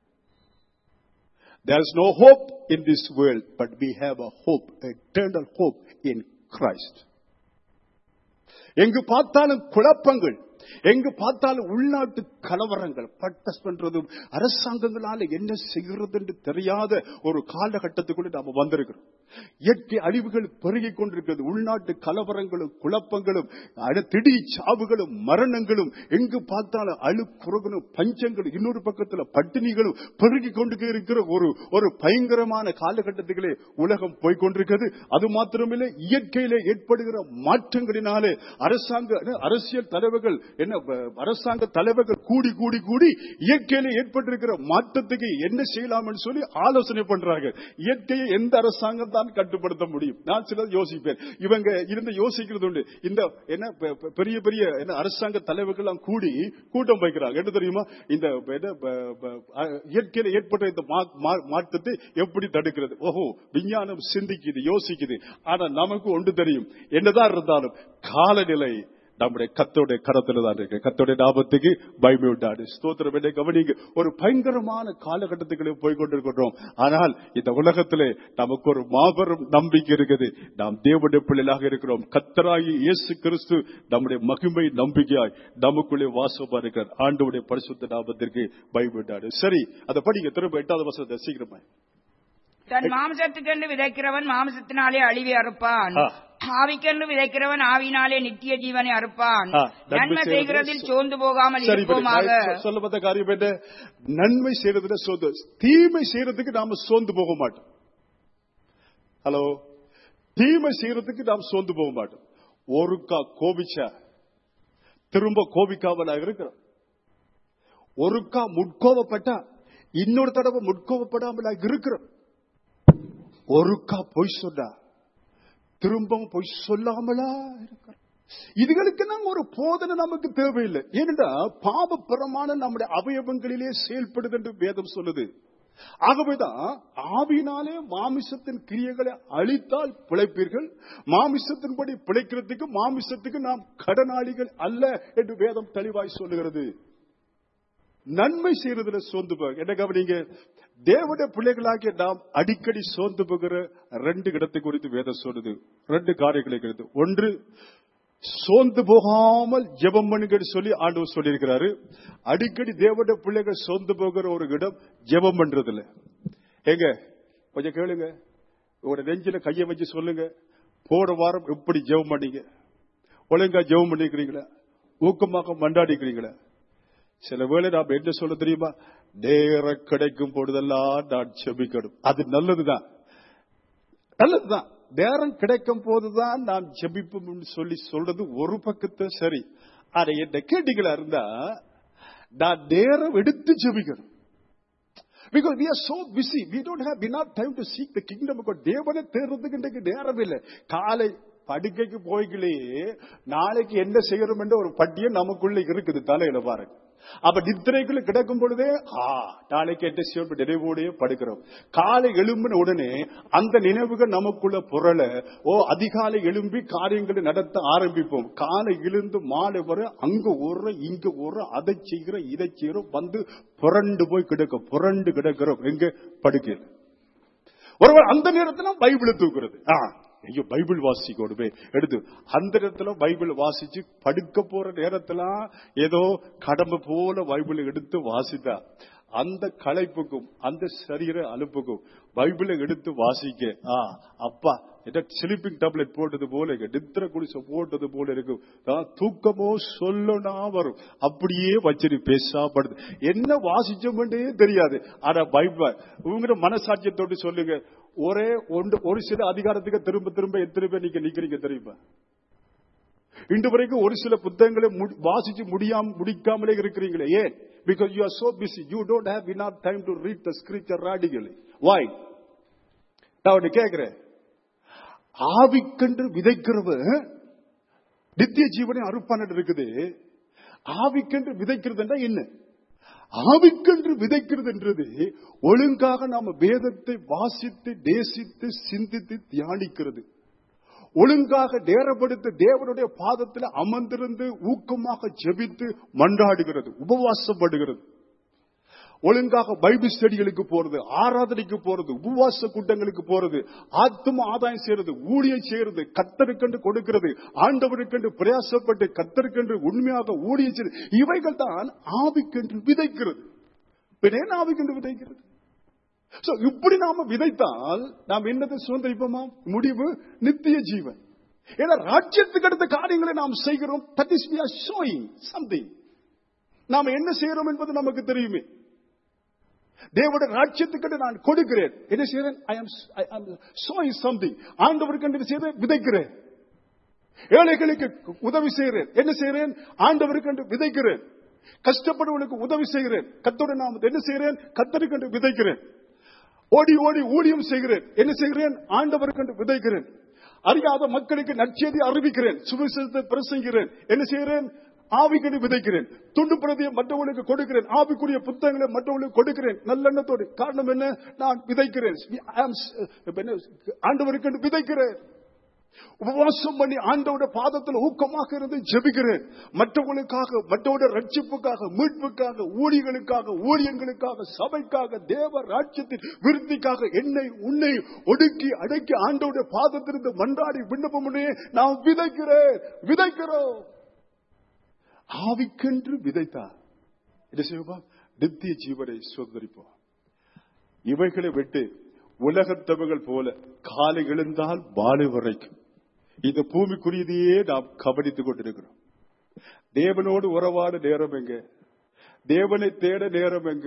There is no hope in this world, but we have a hope, eternal hope in Christ. எங்கு பார்த்தாலும் குழப்பங்கள் எங்கு பார்த்தாலும் உள்நாட்டு கலவரங்கள் பட்டஸ் பண்றதும் அரசாங்கங்களால என்ன செய்கிறது என்று தெரியாத ஒரு காலகட்டத்துக்குள்ள நாம வந்திருக்கிறோம் இயற்கை அழிவுகள் பெருகிக் கொண்டிருக்கிறது உள்நாட்டு கலவரங்களும் குழப்பங்களும் அட- திடீர் சாவுகளும் மரணங்களும் எங்கு பார்த்தாலும் அழுக்குறகளும் பஞ்சங்களும் இன்னொரு பக்கத்துல பட்டினிகளும் பெருகிக் கொண்டு இருக்கிற ஒரு ஒரு பயங்கரமான காலகட்டத்திலே உலகம் போய்கொண்டிருக்கிறது அது மாத்திரமில்லை இயற்கையிலே ஏற்படுகிற மாற்றங்களினாலே அரசாங்க அரசியல் தலைவர்கள் என்ன ப- அரசாங்க தலைவர்கள் கூடி கூடி கூடி இயற்கையிலே ஏற்பட்டிருக்கிற மாற்றத்துக்கு என்ன செய்யலாம்னு சொல்லி ஆலோசனை பண்றாங்க இயற்கையை எந்த அரசாங்கம் தான் கட்டுப்படுத்த முடியும் நான் சிலர் யோசிப்பேன் இவங்க இருந்து யோசிக்கிறது உண்டு இந்த என்ன பெ- பெ- பெரிய பெரிய என்ன அரசாங்க தலைவர்கள் எல்லாம் கூடி கூட்டம் வைக்கிறாங்க என்ன தெரியுமா இந்த என்ன, ப- ப- அ- இயற்கையில ஏற்பட்ட இந்த மா- மா- மாற்றத்தை எப்படி தடுக்கிறது ஓஹோ விஞ்ஞானம் சிந்திக்குது யோசிக்குது ஆனா நமக்கு ஒன்று தெரியும் என்னதான் இருந்தாலும் காலநிலை நம்முடைய கத்தோடைய கரத்துல தான் இருக்கு கத்தோடைய லாபத்துக்கு பயமே உண்டாடு ஸ்தோத்திரம் என்னை கவனிங்க ஒரு பயங்கரமான காலகட்டத்துக்குள்ளே போய் கொண்டிருக்கிறோம் ஆனால் இந்த உலகத்திலே நமக்கு ஒரு மாபெரும் நம்பிக்கை இருக்குது நாம் தேவனுடைய பிள்ளைகளாக இருக்கிறோம் கத்தராகி இயேசு கிறிஸ்து நம்முடைய மகிமை நம்பிக்கையாய் நமக்குள்ளே வாசமா இருக்கிறார் ஆண்டவுடைய பரிசுத்த லாபத்திற்கு பயமுண்டாடு சரி அதை படிங்க திரும்ப எட்டாவது வசனத்தை சீக்கிரமா தன் மாம்சத்துக்கென்று விதைக்கிறவன் மாம்சத்தினாலே அழிவை அறுப்பான் ஆ. ஆவிக்கென்று விதைக்கிறவன் ஆவினாலே நித்திய ஜீவனை அறுப்பான் ஆ, நன்மை நன்மை செய்கிறதில் செய்கிறதில் சோர்ந்து போகாமல் சரி இப்ப இருப்போமாக நான் சொல்ல வந்த காரியம் என்ன நன்மை செய்யறதுல சோர்ந்து தீமை செய்யறதுக்கு நாம சோர்ந்து போக மாட்டோம் ஹலோ தீமை செய்யறதுக்கு நாம் சோர்ந்து போக மாட்டோம் ஒருக்கா கோபிச்சா திரும்ப கோபிக்காமலாக இருக்கிறோம் ஒருக்கா முட்கோவப்பட்டா இன்னொரு தடவை முட்கோவப்படாமலாக இருக்கிறோம் ஒருக்கா பொய் சொன்னா திரும்பவும் பொய் சொல்லாமலா இருக்கிறோம் இதுகளுக்கு நம்ம ஒரு போதனை நமக்கு தேவையில்லை ஏனென்றா பாவ பிரமாணம் நம்முடைய அவயவங்களிலே செயல்படுது என்று வேதம் சொல்லுது ஆகவேதான் ஆவினாலே மாமிசத்தின் கிரியைகளை அழித்தால் பிழைப்பீர்கள் மாமிசத்தின்படி பிழைக்கிறதுக்கு மாமிசத்துக்கு நாம் கடனாளிகள் அல்ல என்று வேதம் தெளிவாய் சொல்லுகிறது நன்மை செய்யறதுல சோர்ந்து போக என்ன கவனிங்க தேவனுடைய பிள்ளைகளாகிய நாம் அடிக்கடி சோர்ந்து போகிற ரெண்டு இடத்தை குறித்து வேதம் சொல்லுது ரெண்டு காரியங்களை குறித்து ஒன்று சோர்ந்து போகாமல் ஜெபம் பண்ணுங்கன்னு சொல்லி ஆண்டவர் சொல்லியிருக்கிறாரு அடிக்கடி தேவனுடைய பிள்ளைகள் சோர்ந்து போகிற ஒரு இடம் ஜெபம் பண்றதுல ஏங்க கொஞ்சம் கேளுங்க உங்களோட நெஞ்சில கையை வச்சு சொல்லுங்க போன வாரம் எப்படி ஜெபம் பண்ணீங்க ஒழுங்கா ஜெபம் பண்ணிக்கிறீங்களா ஊக்கமாக மண்டாடிக்கிறீங்களா சில வேளை நாம் என்ன சொல்ல தெரியுமா நேர கிடைக்கும் பொழுதெல்லாம் நான் செபிக்கணும் அது நல்லதுதான் நல்லதுதான் நேரம் கிடைக்கும் போதுதான் நாம் ஜெபிப்போம்னு சொல்லி சொல்றது ஒரு பக்கத்தை சரி ஆனா என்ன கேட்டீங்களா இருந்தா நான் நேரம் எடுத்து ஜெபிக்கணும் Because we are so busy, we don't have enough time to seek the kingdom of God. தேவனை தேர்றதுக்கு இன்றைக்கு நேரம் இல்லை காலை படுக்கைக்கு போய்களே நாளைக்கு என்ன செய்யறோம் என்ற ஒரு பட்டியல் நமக்குள்ள இருக்குது தலையில பாருங்க அப்ப நித்திரைக்குள்ள கிடக்கும் பொழுதே ஆ நாளைக்கு என்ன செய்யணும் நினைவோடையே படுக்கிறோம் காலை எழும்பின உடனே அந்த நினைவுகள் நமக்குள்ள புரள ஓ அதிகாலை எழும்பி காரியங்களை நடத்த ஆரம்பிப்போம் காலை எழுந்து மாலை வர அங்க ஒரு இங்க ஒரு அதை செய்கிற இதை செய்கிறோம் வந்து புரண்டு போய் கிடக்கும் புரண்டு கிடக்கிறோம் எங்க படுக்கையில் ஒருவர் அந்த நேரத்துல பைபிளை தூக்குறது ஆ ஐயோ பைபிள் வாசிக்கணுமே எடுத்து அந்த நேரத்துல பைபிள் வாசிச்சு படுக்க போற நேரத்துல ஏதோ கடமை போல பைபிள் எடுத்து வாசித்தா அந்த களைப்புக்கும் அந்த சரீர அலுப்புக்கும் பைபிளை எடுத்து வாசிக்க ஆ அப்பா என்ன ஸ்லீப்பிங் டேப்லெட் போட்டது போல இருக்கு நித்திர குடிசை போட்டது போல இருக்கும் ஆ, தூக்கமோ சொல்லனா வரும் அப்படியே வச்சிரு பேசாப்படுது என்ன வாசிச்சோம்னே தெரியாது ஆனா பைபிள் உங்களோட மனசாட்சியத்தோடு சொல்லுங்க ஒரே ஒன்று ஒரு சில அதிகாரத்துக்கு திரும்ப திரும்ப எத்தனை பேர் நீங்க நிக்கிறீங்க தெரியுமா இன்று வரைக்கும் ஒரு சில புத்தகங்களை மு- வாசிச்சு முடியாம முடிக்காமலே இருக்கிறீங்களே ஏன் because you are so busy you don't have enough time to read the scripture radically why நான் ஒண்ணு கேட்கிறேன் ஆவிக்கென்று விதைக்கிறவன் நித்திய ஜீவனை அறுப்பான இருக்குது ஆவிக்கென்று விதைக்கிறது என்றா என்ன ஆவிக்கென்று விதைக்கிறது என்றது ஒழுங்காக நாம வேதத்தை வாசித்து நேசித்து சிந்தித்து தியானிக்கிறது ஒழுங்காக நேரப்படுத்த தேவனுடைய பாதத்தில் அமர்ந்திருந்து ஊக்கமாக ஜெபித்து மன்றாடுகிறது உபவாசப்படுகிறது ஒழுங்காக பைபிள் ஸ்டடிகளுக்கு போறது ஆராதனைக்கு போறது உபவாச கூட்டங்களுக்கு போறது ஆத்ம ஆதாயம் செய்யறது ஊழியம் செய்யறது கத்தருக்கென்று கொடுக்கிறது ஆண்டவருக்கென்று பிரயாசப்பட்டு கத்தருக்கென்று உண்மையாக ஊழியம் செய்யறது இவைகள் தான் ஆவிக்கென்று விதைக்கிறது பின்ன ஏன் ஆவிக்கென்று விதைக்கிறது So, இப்படி நாம விதைத்தால் நாம் என்னதை சுதந்திரிப்போமா முடிவு நித்திய ஜீவன் ஏன்னா ராஜ்யத்துக்கு அடுத்த காரியங்களை நாம் செய்கிறோம் that is we are showing something நாம என்ன செய்கிறோம் என்பது நமக்கு தெரியுமே தேவனுடைய ராஜ்யத்துக்கு நான் கொடுக்கிறேன் என்ன செய்கிறேன் ஐ am I am showing something ஆண்டவருக்கு என்ன செய்கிறேன் விதைக்கிறேன் ஏழைகளுக்கு உதவி செய்கிறேன் என்ன செய்கிறேன் ஆண்டவருக்கு என்று விதைக்கிறேன் கஷ்டப்படுவர்களுக்கு உதவி செய்கிறேன் கத்தோட நாம் என்ன செய்கிறேன் கத்தருக்கு என்று விதைக்கிறேன் ஓடி ஓடி ஊழியம் செய்கிறேன் என்ன செய்கிறேன் ஆண்டவருக்கு என்று விதைக்கிறேன் அறியாத மக்களுக்கு நற்செய்தி அறிவிக்கிறேன் சுவிசேஷத்தை பிரசங்கிறேன் என்ன செய்கிறேன் ஆவிக்கடி விதைக்கிறேன் துண்டு பிரதியை மற்றவர்களுக்கு கொடுக்கிறேன் ஆவிக்குரிய புத்தகங்களை மற்றவர்களுக்கு கொடுக்கிறேன் நல்லெண்ணத்தோடு காரணம் என்ன நான் விதைக்கிறேன் I am, என்ன, ஆண்டவருக்கு என்று விதைக்கிறேன் உபவாசம் பண்ணி ஆண்டவோட பாதத்தில் ஊக்கமாக இருந்து ஜெபிக்கிறேன் மற்றவர்களுக்காக மற்றவோட ரட்சிப்புக்காக மீட்புக்காக ஊழியர்களுக்காக ஊழியங்களுக்காக சபைக்காக தேவ ராஜ்யத்தின் விருத்திக்காக என்னை உன்னை ஒடுக்கி அடக்கி ஆண்டோட பாதத்திலிருந்து மன்றாடி விண்ணப்பம் பண்ணி நாம் விதைக்கிறேன் விதைக்கிறோம் ஆவிக்கென்று விதைத்தார் என்ன செய்வோம் நித்திய ஜீவனை சுதந்திரிப்போம் இவைகளை விட்டு உலகத்தவர்கள் போல காலை எழுந்தால் மாலை வரைக்கும் இந்த பூமிக்குரியதையே நாம் கவனித்துக் கொண்டிருக்கிறோம் தேவனோடு உறவாட நேரம் எங்க தேவனை தேட நேரம் எங்க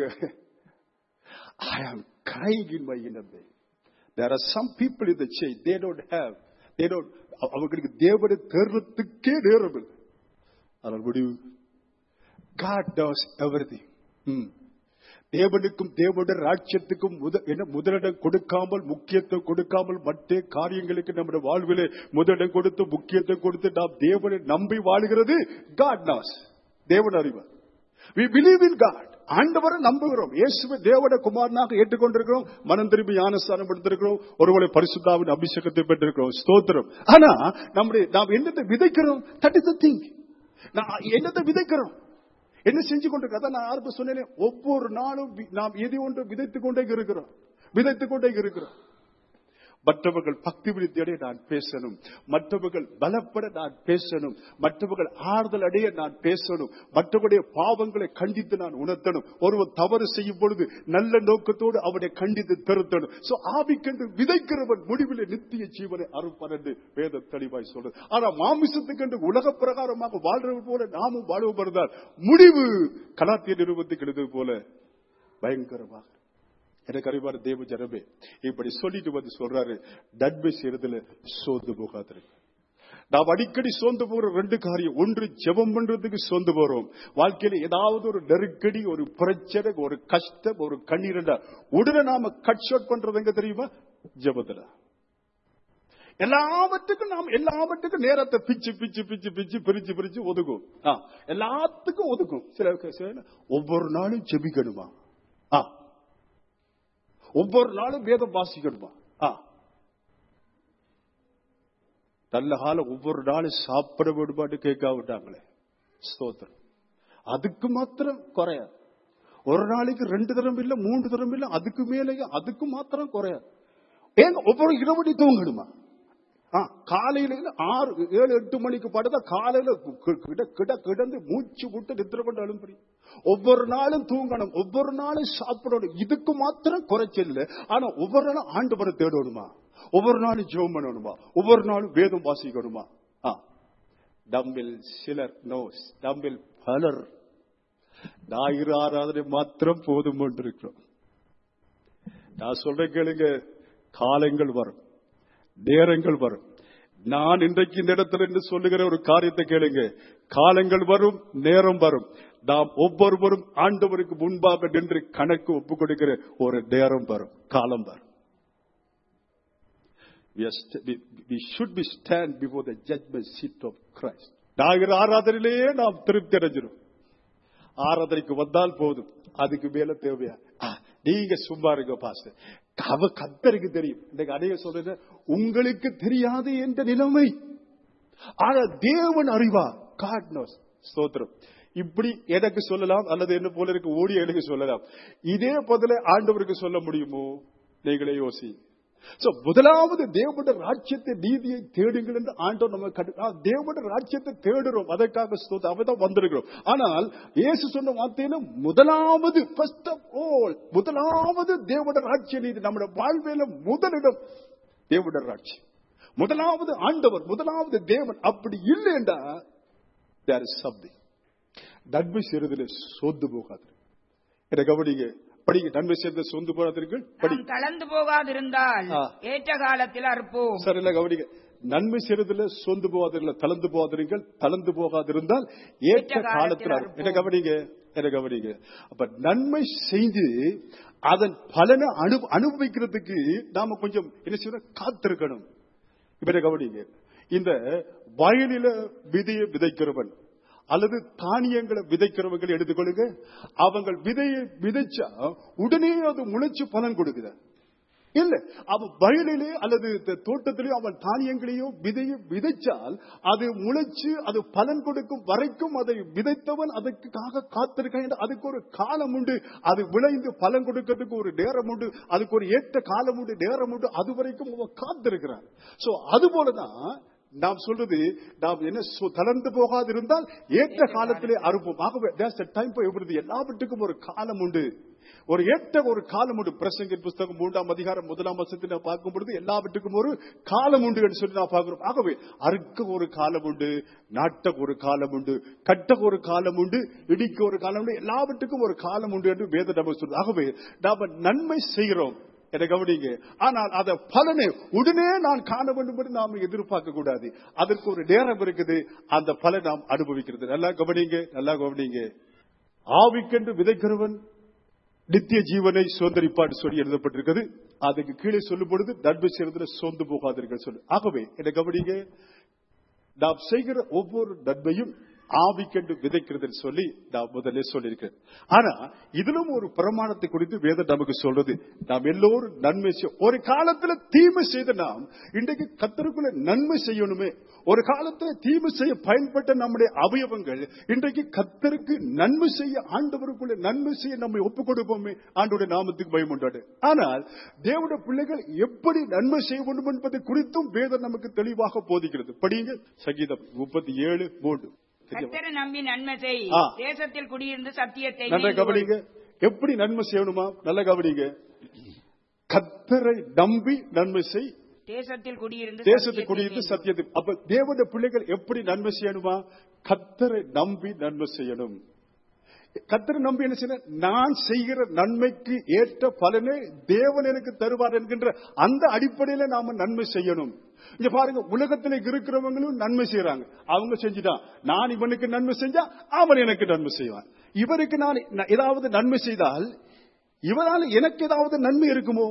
ஐ ஆம் crying in my inner being. There are some people in the church, they don't have, they don't, அவங்களுக்கு தேவனை தேடுறதுக்கே நேரம் இல்லை ஆனால் முடிவு God does everything. ம். தேவனுக்கும் தேவனுடைய ராஜ்யத்துக்கும் முத- என்ன முதலிடம் கொடுக்காமல் முக்கியத்துவம் கொடுக்காமல் மற்ற காரியங்களுக்கு நம்முடைய வாழ்விலே முதலிடம் கொடுத்து முக்கியத்துவம் கொடுத்து நாம் தேவனை நம்பி வாழுகிறது God knows. தேவன் அறிவார் we believe in God ஆண்டவரை நம்புகிறோம் இயேசுவை தேவட குமாரனாக ஏற்றுக்கொண்டிருக்கிறோம் மனம் திரும்பி ஞானஸ்தானம் எடுத்திருக்கிறோம் ஒருவேளை பரிசுத்தாவின் அபிஷேகத்தை பெற்றிருக்கிறோம் ஸ்தோத்திரம் ஆனா நம்முடைய நாம் என்னத்தை விதைக்கிறோம் தட் இஸ் திங் என்னத்தை விதைக்கிறோம் என்ன செஞ்சு கொண்டிருக்க அதான் நான் யாருக்கு சொன்னேன் ஒவ்வொரு நாளும் வி- நாம் எதை ஒன்று விதைத்துக் கொண்டே இருக்கிறோம் விதைத்துக் கொண்டே இருக்கிறோம் மற்றவர்கள் பக்தி விருத்தியடைய நான் பேசணும் மற்றவர்கள் பலப்பட நான் பேசணும் மற்றவர்கள் ஆறுதல் அடைய நான் பேசணும் மற்றவருடைய பாவங்களை கண்டித்து நான் உணர்த்தணும் ஒருவர் தவறு செய்யும் பொழுது நல்ல நோக்கத்தோடு அவனை கண்டித்து திருத்தணும் சோ ஆவிக்கென்று விதைக்கிறவன் முடிவில் நித்திய ஜீவனை அறுப்பான் என்று வேத தெளிவாய் சொல்றது ஆனா மாமிசத்துக்கென்று உலக பிரகாரமாக வாழ்றவர் போல நாமும் வாழ்வு வருந்தால் முடிவு கலாத்திய நிறுவனத்துக்கு எழுதுவது போல பயங்கரமாக எனக்கு அறிவான தேவ ஜனமே இப்படி சொல்லிட்டு வந்து சொல்றாரு நன்மை செய்யறதுல சோர்ந்து போகாதிருக்கு நாம் அடிக்கடி சோர்ந்து போற ரெண்டு காரியம் ஒன்று ஜெபம் பண்றதுக்கு சோர்ந்து போறோம் வாழ்க்கையில ஏதாவது ஒரு நெருக்கடி ஒரு பிரச்சனை ஒரு கஷ்டம் ஒரு கண்ணீர் உடனே நாம கட் ஷாட் பண்றது எங்க தெரியுமா ஜெபத்துல எல்லாவற்றுக்கும் நாம் எல்லாவற்றுக்கும் நேரத்தை பிச்சு பிச்சு பிச்சு பிச்சு பிரிச்சு பிரிச்சு ஒதுக்கும் ஆ, எல்லாத்துக்கும் ஒதுக்கும் சில சில ஒவ்வொரு நாளும் ஜெபிக்கணுமா ஆ ஒவ்வொரு நாளும் வேதம் வாசிக்கணுமா ஆ. நல்ல காலம் ஒவ்வொரு நாளும் சாப்பிட விடுபாட்டு கேட்க விட்டாங்களே ஸ்தோத்திரம் அதுக்கு மாத்திரம் குறையாது ஒரு நாளைக்கு ரெண்டு தரம் இல்ல மூன்று தரம் இல்ல அதுக்கு மேலேயே அதுக்கு மாத்திரம் குறையாது ஏங்க ஒவ்வொரு இரவடி தூங்கணுமா ஆ, காலையில ஆறு ஏழு எட்டு மணிக்கு படுத்தா காலையில கி- கிட கிட கிடந்து மூச்சு விட்டு நித்திர கொண்டு எழும்பி ஒவ்வொரு நாளும் தூங்கணும் ஒவ்வொரு நாளும் சாப்பிடணும் இதுக்கு மாத்திரம் குறைச்சல் இல்லை ஆனா ஒவ்வொரு நாளும் ஆண்டவரை தேடணுமா ஒவ்வொரு நாளும் ஜெபம் பண்ணணுமா ஒவ்வொரு நாளும் வேதம் வாசிக்கணுமா ஆ. நம்மில் சிலர் நோஸ் நம்மில் பலர் ஞாயிறு ஆராதனை மாத்திரம் போதும் இருக்கிறோம் நான் சொல்றேன் கேளுங்க காலங்கள் வரும் நேரங்கள் வரும் நான் இன்றைக்கு இந்த இடத்துல என்று சொல்லுகிற ஒரு காரியத்தை கேளுங்க காலங்கள் வரும் நேரம் வரும் நாம் ஒவ்வொருவரும் ஆண்டவருக்கு முன்பாக நின்று கணக்கு ஒப்பு கொடுக்கிற ஒரு நேரம் வரும் காலம் வரும் We, are st- we, we should be stand before the judgment seat of Christ. ஞாயிறு ஆராதனையிலேயே நாம் திருப்தி அடைஞ்சிடும் ஆராதனைக்கு வந்தால் போதும் அதுக்கு மேல தேவையா ஆ, நீங்க சும்மா இருங்க பாஸ்டர் அவ கத்தருக்கு தெரியும் இன்னைக்கு அடைய சொல்றது உங்களுக்கு தெரியாது என்ற நிலைமை ஆனா தேவன் அறிவா காட் நோஸ் ஸ்தோத்திரம் இப்படி எனக்கு சொல்லலாம் அல்லது என்ன போல இருக்கு ஓடிய எனக்கு சொல்லலாம் இதே பதில ஆண்டவருக்கு சொல்ல முடியுமோ நீங்களே யோசி சோ முதலாவது தேவனுடைய ராஜ்யத்தை நீதியை தேடுங்கள் என்று ஆண்டவர் நம்ம கண்டு நான் தேவனுடைய ராஜ்யத்தை தேடுறோம் அதற்காக ஸ்தோத்திரம் அவதான் வந்திருக்கிறோம் ஆனால் இயேசு சொன்ன வார்த்தையில முதலாவது ஃபர்ஸ்ட் ஆஃப் ஆல் முதலாவது தேவனுடைய ராஜ்ய நீதி நம்முடைய வாழ்வில முதலிடம் தேவனுடைய ராஜ்யம் முதலாவது ஆண்டவர் முதலாவது தேவன் அப்படி இல்லைண்டா தேர் இஸ் சம்திங் நன்மை செய்யறதுல சோர்ந்து போகாது என்ன கவனிங்க படிங்க நன்மை செய்யறதுல சோர்ந்து போகாதீர்கள் படி நாம் தளர்ந்து போகாதிருந்தால் ஆ. ஏற்ற காலத்தில் அறுப்போம் சார் இல்ல கவனிங்க நன்மை செய்யறதுல சோர்ந்து போகாதீர்கள் தளர்ந்து போகாதீர்கள் தளர்ந்து போகாதிருந்தால் ஏற்ற ஏற்ற காலத்தில் காலத்தில் அறுப்போம். என்ன கவனிங்க என்ன கவனிங்க அப்ப நன்மை செய்து அதன் பலனை அனு அனுபவிக்கிறதுக்கு நாம கொஞ்சம் என்ன செய்யணும் காத்திருக்கணும் இப்ப என்ன கவனிங்க இந்த வயலில விதையை விதைக்கிறவன் அல்லது தானியங்களை விதைக்கிறவங்களை எடுத்துக்கொள்ளுங்க அவங்க விதையை விதைச்சா உடனே அது முளைச்சு பலன் கொடுக்குது இல்ல அவன் வயலிலே அல்லது இந்த தோட்டத்திலே அவன் தானியங்களையோ விதையோ விதைச்சால் அது முளைச்சு அது பலன் கொடுக்கும் வரைக்கும் அதை விதைத்தவன் அதற்காக காத்திருக்க அதுக்கு ஒரு காலம் உண்டு அது விளைந்து பலன் கொடுக்கிறதுக்கு ஒரு நேரம் உண்டு அதுக்கு ஒரு ஏற்ற காலம் உண்டு நேரம் உண்டு அது வரைக்கும் அவன் காத்திருக்கிறான் சோ அது போலதான் நாம் சொல்றது நாம் என்ன சொ- தளர்ந்து போகாது இருந்தால் ஏற்ற காலத்திலே அறுப்போம் ஆகவே there's a time for everything. எல்லாவற்றுக்கும் ஒரு காலம் உண்டு ஒரு ஏற்ற ஒரு காலம் உண்டு பிரசங்கின் புஸ்தகம் மூன்றாம் அதிகாரம் முதலாம் வருஷத்தை நான் பார்க்கும் பொழுது எல்லாவற்றுக்கும் ஒரு காலம் உண்டு என்று சொல்லி நான் பார்க்கிறோம் ஆகவே அறுக்க ஒரு காலம் உண்டு நாட்ட ஒரு காலம் உண்டு கட்ட ஒரு காலம் உண்டு இடிக்க ஒரு காலம் உண்டு எல்லாவற்றுக்கும் ஒரு காலம் உண்டு என்று வேத நம்ம சொல்றது ஆகவே நாம நன்மை செய்கிறோம் என கவனிங்க ஆனால் அத பலனை உடனே நான் காண வேண்டும் என்று நாம் எதிர்பார்க்க கூடாது அதற்கு ஒரு நேரம் இருக்குது அந்த பலனை நாம் அனுபவிக்கிறது நல்லா கவனிங்க நல்லா கவனிங்க ஆவிக்கென்று விதைக்கிறவன் நித்திய ஜீவனை சுதந்திரிப்பான்னு சொல்லி எழுதப்பட்டிருக்கிறது அதுக்கு கீழே சொல்லும் பொழுது நன்மை செய்வதில் சோர்ந்து போகாதீர்கள் சொல்லு ஆகவே என்ன கவனிங்க நாம் செய்கிற ஒவ்வொரு நன்மையும் ஆவிக்கென்று விதைக்கிறது சொல்லி நான் முதல்ல சொல்லியிருக்கேன் ஆனா இதிலும் ஒரு பிரமாணத்தை குறித்து வேதம் நமக்கு சொல்றது நாம் எல்லோரும் நன்மை செய்ய ஒரு காலத்துல தீமை செய்த நாம் இன்றைக்கு கத்தருக்குள்ள நன்மை செய்யணுமே ஒரு காலத்துல தீமை செய்ய பயன்பட்ட நம்முடைய அவயவங்கள் இன்றைக்கு கத்தருக்கு நன்மை செய்ய ஆண்டவருக்குள்ள நன்மை செய்ய நம்மை ஒப்புக் கொடுப்போமே ஆண்டோட நாமத்துக்கு பயம் உண்டாடு ஆனால் தேவனுடைய பிள்ளைகள் எப்படி நன்மை செய்ய வேண்டும் என்பது குறித்தும் வேதம் நமக்கு தெளிவாக போதிக்கிறது படியுங்க சங்கீதம் முப்பத்தி ஏழு மூன்று கர்த்தரை நம்பி நன்மை செய் ஆ. தேசத்தில் குடியிருந்து சத்தியத்தை நல்ல நீங்கி கவனிங்க எப்படி நன்மை செய்யணுமா நல்ல கவனிங்க கத்தரை நம்பி நன்மை செய் தேசத்தில் குடியிருந்து தேசத்தை சத்தியத்தை குடியிருந்து நீங்கி. சத்தியத்தை அப்ப தேவனுடைய பிள்ளைகள் எப்படி நன்மை செய்யணுமா கத்தரை நம்பி நன்மை செய்யணும் கத்தரை நம்பி என்ன செய்யணும் நான் செய்கிற நன்மைக்கு ஏற்ற பலனை தேவன் எனக்கு தருவார் என்கின்ற அந்த அடிப்படையில நாம நன்மை செய்யணும் இங்க பாருங்க உலகத்துல இருக்கிறவங்களும் நன்மை செய்யறாங்க அவங்க செஞ்சுட்டான் நான் இவனுக்கு நன்மை செஞ்சா அவன் எனக்கு நன்மை செய்வான் இவருக்கு நான் ந- ஏதாவது நன்மை செய்தால் இவரால் எனக்கு ஏதாவது நன்மை இருக்குமோ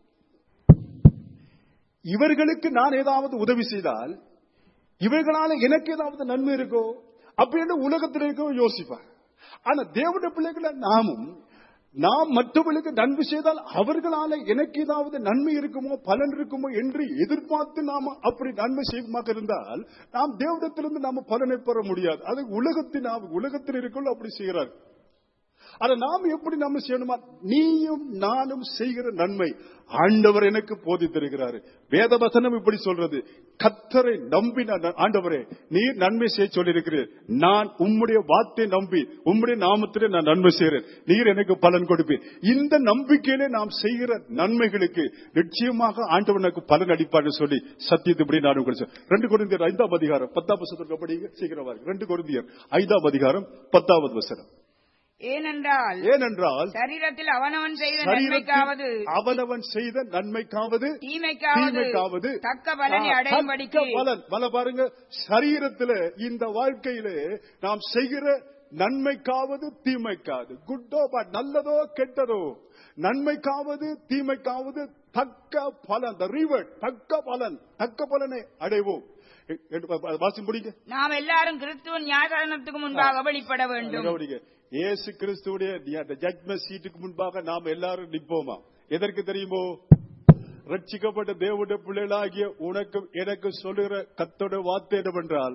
இவர்களுக்கு நான் ஏதாவது உதவி செய்தால் இவர்களால எனக்கு ஏதாவது நன்மை இருக்கோ அப்படின்னு உலகத்தில் இருக்கோ யோசிப்பார் ஆனா தேவனுடைய பிள்ளைகளை நாமும் நாம் மற்றவர்களுக்கு நன்மை செய்தால் அவர்களால எனக்கு ஏதாவது நன்மை இருக்குமோ பலன் இருக்குமோ என்று எதிர்பார்த்து நாம அப்படி நன்மை செய்வமாக இருந்தால் நாம் தேவனிடத்திலிருந்து நாம பலனை பெற முடியாது அது உலகத்தின் நாம் உலகத்தில் இருக்கோ அப்படி செய்கிறார் ஆனா நாம் எப்படி நம்ம செய்யணுமா நீயும் நானும் செய்கிற நன்மை ஆண்டவர் எனக்கு போதித்திருக்கிறாரு வேத வசனம் இப்படி சொல்றது கத்தரை நம்பி நான் ஆண்டவரே நீர் நன்மை செய்ய சொல்லியிருக்கிறீர் நான் உம்முடைய வார்த்தை நம்பி உம்முடைய நாமத்திலே நான் நன்மை செய்கிறேன் நீர் எனக்கு பலன் கொடுப்பீர் இந்த நம்பிக்கையிலே நாம் செய்கிற நன்மைகளுக்கு நிச்சயமாக ஆண்டவர் எனக்கு பலன் அளிப்பார்னு சொல்லி சத்தியத்துப்படி நான் உங்களுக்கு சொல்றேன். ரெண்டு குருந்தியர் ஐந்தாம் அதிகாரம் பத்தாம் வசனத்திற்கு படிங்க சீக்கிரம் வாருங்க. ரெண்டு குருந்தியர் ஐந்தாம் அதிகாரம் பத்தாவது வசனம் ஏனென்றால் ஏனென்றால் சரீரத்தில் அவனவன் செய்த சரீரத்தில் நன்மைக்காவது அவனவன் செய்த நன்மைக்காவது தீமைக்காவது தீமைக்காவது தக்க பலனை ஆ, அடையும்படிக்கு தக்க பலன் பல பாருங்க சரீரத்துல இந்த வாழ்க்கையிலே நாம் செய்கிற நன்மைக்காவது தீமைக்காவது குட்டோ பட் நல்லதோ கெட்டதோ நன்மைக்காவது தீமைக்காவது தக்க பலன் த ரிவர்ட் தக்க பலன் தக்க பலனை அடைவோம் எ- எ- வாசி முடிங்க நாம் எல்லாரும் கிறிஸ்துவின் ஞாயிறனத்துக்கு முன்பாக வெளிப்பட வேண்டும் கவனிங்க. இயேசு கிறிஸ்துவுடைய ஜட்மெண்ட் சீட்டுக்கு முன்பாக நாம் எல்லாரும் நிற்போமா எதற்கு தெரியுமோ ரட்சிக்கப்பட்ட தேவனுடைய பிள்ளைகளாகிய உனக்கு எனக்கு சொல்லுகிற கத்தோட வார்த்தை என்னவென்றால்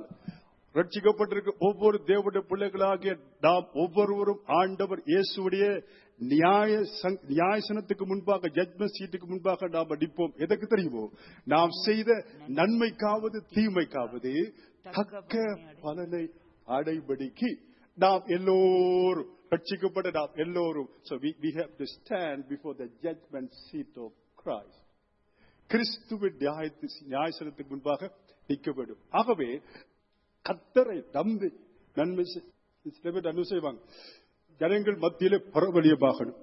ரட்சிக்கப்பட்டிருக்க ஒவ்வொரு தேவனுடைய பிள்ளைகளாகிய நாம் ஒவ்வொருவரும் ஆண்டவர் இயேசுடைய நியாய சங்- நியாயசனத்துக்கு முன்பாக ஜட்மெண்ட் சீட்டுக்கு முன்பாக நாம் நிற்போம் எதற்கு தெரியுமோ நாம் செய்த நன்மைக்காவது தீமைக்காவது தக்க பலனை அடைபடிக்கு நாம் எல்லோரும் ரட்சிக்கப்பட்ட நாம் எல்லோரும் so we, we have to stand before the judgment seat of Christ கிறிஸ்துவின் நியாயத்து நியாயசனத்துக்கு முன்பாக நிற்க வேண்டும் ஆகவே கத்தரை நம்பி நன்மை செய்- சில பேர் நன்மை செய்வாங்க ஜனங்கள் மத்தியிலே பரவலியமாகணும்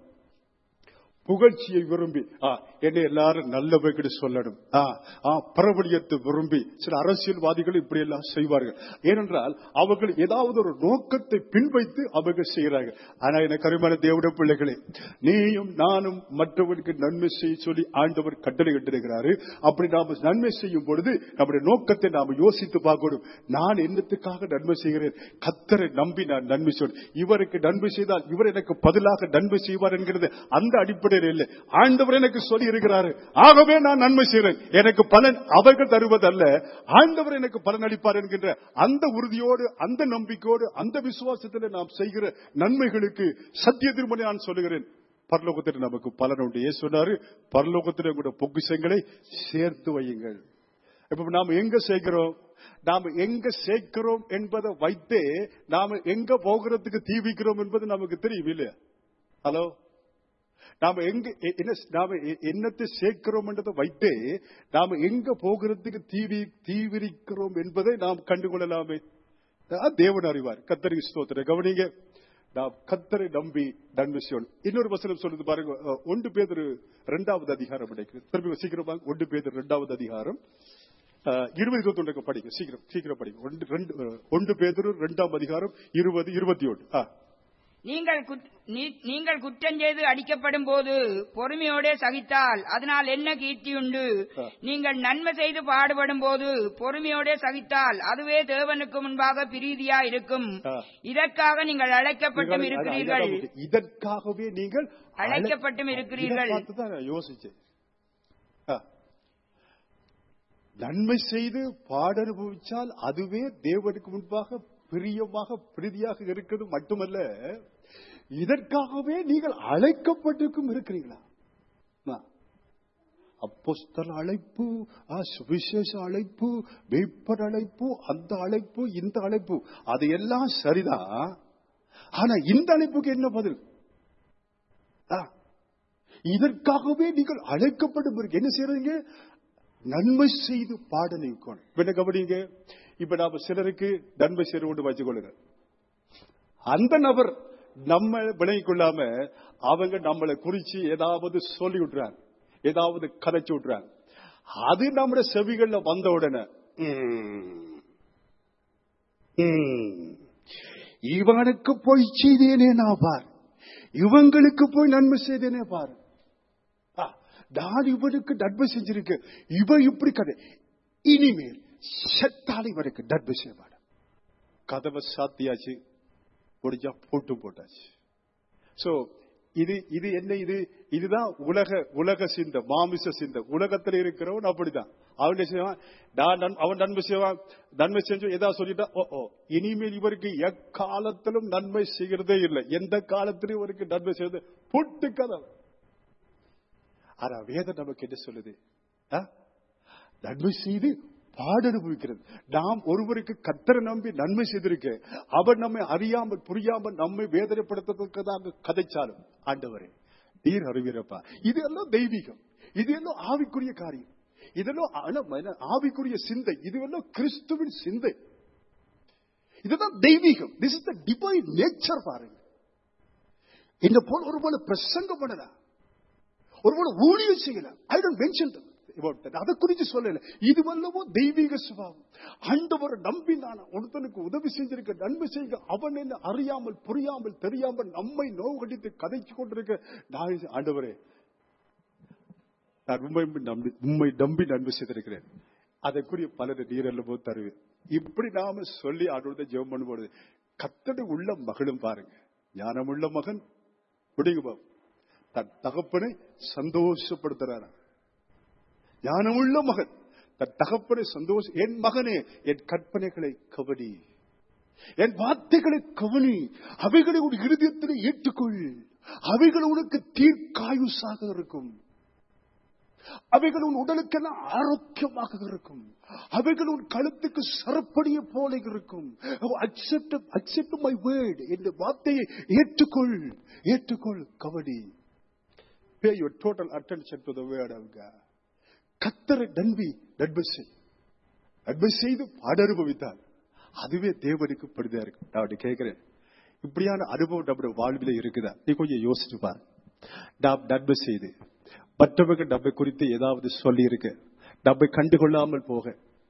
புகழ்ச்சியை விரும்பி ஆ, என்னை எல்லாரும் நல்லவைகள் சொல்லணும் ஆ, ஆ, பரவலியத்தை விரும்பி சில அரசியல்வாதிகள் இப்படி எல்லாம் செய்வார்கள் ஏனென்றால் அவர்கள் ஏதாவது ஒரு நோக்கத்தை பின்வைத்து அவர்கள் செய்கிறார்கள் ஆனா எனக்கு அருமையான தேவட பிள்ளைகளே நீயும் நானும் மற்றவர்களுக்கு நன்மை செய்ய சொல்லி ஆண்டவர் கட்டளை இட்டிருக்கிறாரு அப்படி நாம் நன்மை செய்யும் பொழுது நம்முடைய நோக்கத்தை நாம் யோசித்து பார்க்கணும் நான் என்னத்துக்காக நன்மை செய்கிறேன் கத்தரை நம்பி நான் நன்மை செய்வேன் இவருக்கு நன்மை செய்தால் இவர் எனக்கு பதிலாக நன்மை செய்வார் என்கிறது அந்த அடிப்படையில் இல்லை ஆண்டவர் எனக்கு சொல்லி இருக்கிறாரு ஆகவே நான் நன்மை செய்கிறேன் எனக்கு பலன் அவர்கள் தருவதல்ல ஆண்டவர் எனக்கு பலன் அளிப்பார் என்கின்ற அந்த உறுதியோடு அந்த நம்பிக்கையோடு அந்த விசுவாசத்தில் நாம் செய்கிற நன்மைகளுக்கு சத்திய திருமணி நான் சொல்லுகிறேன் பரலோகத்தில் நமக்கு பலன் உண்டு ஏன் சொன்னாரு பரலோகத்தில் கூட பொக்கிஷங்களை சேர்த்து வையுங்கள் இப்ப நாம எங்க சேர்க்கிறோம் நாம எங்க சேர்க்கிறோம் என்பதை வைத்தே நாம எங்க போகிறதுக்கு தீவிக்கிறோம் என்பது நமக்கு தெரியும் இல்லையா ஹலோ நாம எங்க எ- என்ன நாம எ- என்னத்தை சேர்க்கிறோம் என்றதை வைத்தே நாம எங்க போகிறதுக்கு தீவி தீவிரிக்கிறோம் என்பதை நாம் கண்டுகொள்ளலாமே அதான் தேவன் அறிவார் கத்தரி ஸ்தோத்திர கவனிங்க நாம் கத்தரை நம்பி நன்மை செய்யணும் இன்னொரு வசனம் சொல்லுது பாருங்க அஹ், ஒன்று பேதர் இரண்டாவது அதிகாரம் கிடைக்குது திரும்பி சீக்கிரமா ஒன்று பேதர் இரண்டாவது அதிகாரம் அஹ், இருபது இருபத்தி ஒன்றுக்கு படிங்க சீக்கிரம் சீக்கிரம் படிங்க ஒன்று ரெண்டு அஹ், ஒன்று பேதர் இரண்டாம் அதிகாரம் இருபது இருபத்தி ஒன்று நீங்கள் குட்- நீ- நீங்கள் குற்றம் செய்து அடிக்கப்படும் போது பொறுமையோடே சகித்தால் அதனால் என்ன கீர்த்தியுண்டு ஆ. நீங்கள் நன்மை செய்து பாடுபடும் போது பொறுமையோடே சகித்தால் அதுவே தேவனுக்கு முன்பாக பிரீதியா இருக்கும் ஆ. இதற்காக நீங்கள் அழைக்கப்பட்டும் நீங்கள் இருக்கிறீர்கள் அதான் முக்கியம். இதற்காகவே நீங்கள் அழைக்கப்பட்டும் இருக்கிறீர்கள். இதை பார்த்து தான் நான் யோசிச்சேன் ஆ. நன்மை செய்து பாடனுபவிச்சால் அதுவே தேவனுக்கு முன்பாக பிரியமாக பிரீதியாக இருக்கிறது மட்டுமல்ல இதற்காகவே நீங்கள் அழைக்கப்பட்டிருக்கும் இருக்கிறீங்களா ஆ. அப்போஸ்தல அழைப்பு ஆ, சுவிசேஷ அழைப்பு மேய்ப்பர் அழைப்பு அந்த அழைப்பு இந்த அழைப்பு அது எல்லாம் சரிதான் ஆனா இந்த அழைப்புக்கு என்ன பதில் ஆ, இதற்காகவே நீங்கள் அழைக்கப்படும் இருக்கு. என்ன செய்யறீங்க நன்மை செய்து பாட நிற்கணும் இப்ப என்ன கவனிங்க இப்ப நாம சிலருக்கு நன்மை செய்யறோம் வச்சுக்கொள்ளுங்க அந்த நபர் நம்ம விளங்கிக் கொள்ளாம அவங்க நம்மளை குறிச்சு ஏதாவது சொல்லி விட்டுறாங்க ஏதாவது கதைச்சு விட்டுறாங்க அது நம்முடைய செவிகள்ல வந்த உடனே ம், ம், இவனுக்கு போய் செய்தேனே நான் பார் இவங்களுக்கு போய் நன்மை செய்தேனே பாரு ஆ, நான் இவனுக்கு நன்மை செஞ்சிருக்கேன் இவன் இப்படி கதை இனிமேல் செத்தால் இவனுக்கு நன்மை செய்ய மாட்டேன் கதவை சாத்தியாச்சு முடிஞ்சா போட்டு போட்டாச்சு சோ இது இது என்ன இது இதுதான் உலக உலக சிந்த மாமிச சிந்த உலகத்துல இருக்கிறவன் அப்படிதான் அவன் என்ன செய்வான் நான் நன்- அவன் நன்மை செய்வான் நன்மை செஞ்சு ஏதாவது சொல்லிட்டா ஓ ஓ இனிமேல் இவருக்கு எக்காலத்திலும் நன்மை செய்கிறதே இல்லை எந்த காலத்திலும் இவருக்கு நன்மை செய்யறது புட்டு கதை ஆனா வேதம் நமக்கு என்ன சொல்லுது ஆ? நன்மை செய்து பாட அனுபவிக்கிறது நாம் ஒருவருக்கு கத்தரை நம்பி நன்மை செய்திருக்க அவர் நம்மை அறியாமல் புரியாமல் நம்மை வேதனைப்படுத்துவதற்காக கதைச்சாலும் ஆண்டவரே நீர் அறிவீரப்பா இது எல்லாம் தெய்வீகம் இது எல்லாம் ஆவிக்குரிய காரியம் இதெல்லாம் ஆனா, மன- ஆவிக்குரிய சிந்தை இது எல்லாம் கிறிஸ்துவின் சிந்தை இதுதான் தெய்வீகம் this is the divine nature பாருங்க இந்த போல ஒரு போல பிரசங்கம் பண்ணலாம் ஒருவேளை ஊழியம் செய்யலாம் ஐ டோன்ட் மென்ஷன் அதை குறித்து சொல்லல இது வல்லவோ தெய்வீக சுபாவம் ஆண்டவரை நம்பி நான் ஒருத்தனுக்கு உதவி செஞ்சிருக்க நன்மை செய்க அவன் என்ன அறியாமல் புரியாமல் தெரியாமல் நம்மை நோக்கடித்து கதைச்சு கொண்டிருக்க நான் ஆண்டவரே நான் உண்மை நம்பி உண்மை நம்பி நன்மை செய்திருக்கிறேன் அதற்குரிய பலனை நீரெல்லாம் போது தருவேன் இப்படி நாம சொல்லி ஆண்டோட ஜெபம் பண்ணும்போது கத்தடு உள்ள மகளும் பாருங்க ஞானமுள்ள மகன் முடியுமா தன் தகப்பனை சந்தோஷப்படுத்துறாராம் ஞானமுள்ள மகன் தன் தகப்பனை சந்தோஷம் என் மகனே என் கற்பனைகளை கவனி என் வார்த்தைகளை கவனி அவைகளை ஒரு இருதயத்தில் ஏற்றுக்கொள் அவைகள் உனக்கு தீர்க்காயுசாக இருக்கும் அவைகள் உன் உடலுக்கெல்லாம் ஆரோக்கியமாக இருக்கும் அவைகள் உன் கழுத்துக்கு சரப்படிய போல இருக்கும் அக்செப்ட் அக்செப்ட் மை வேர்ட் என்ற வார்த்தையை ஏற்றுக்கொள் ஏற்றுக்கொள் கவடி pay your total attention to the word of God கத்தரை நன்பி நன்மை செய் நன்மை செய்து பாடனுபவித்தால் அதுவே தேவனுக்கு படுதா இருக்கும் நான் அப்படி கேட்கிறேன் இப்படியான அனுபவம் நம்முடைய வாழ்வில இருக்குதா நீ கொஞ்சம் யோசிச்சு பாரு நாம் நன்மை செய்து மற்றவர்கள் நம்மை குறித்து ஏதாவது சொல்லி இருக்க நம்மை கண்டுகொள்ளாமல் போக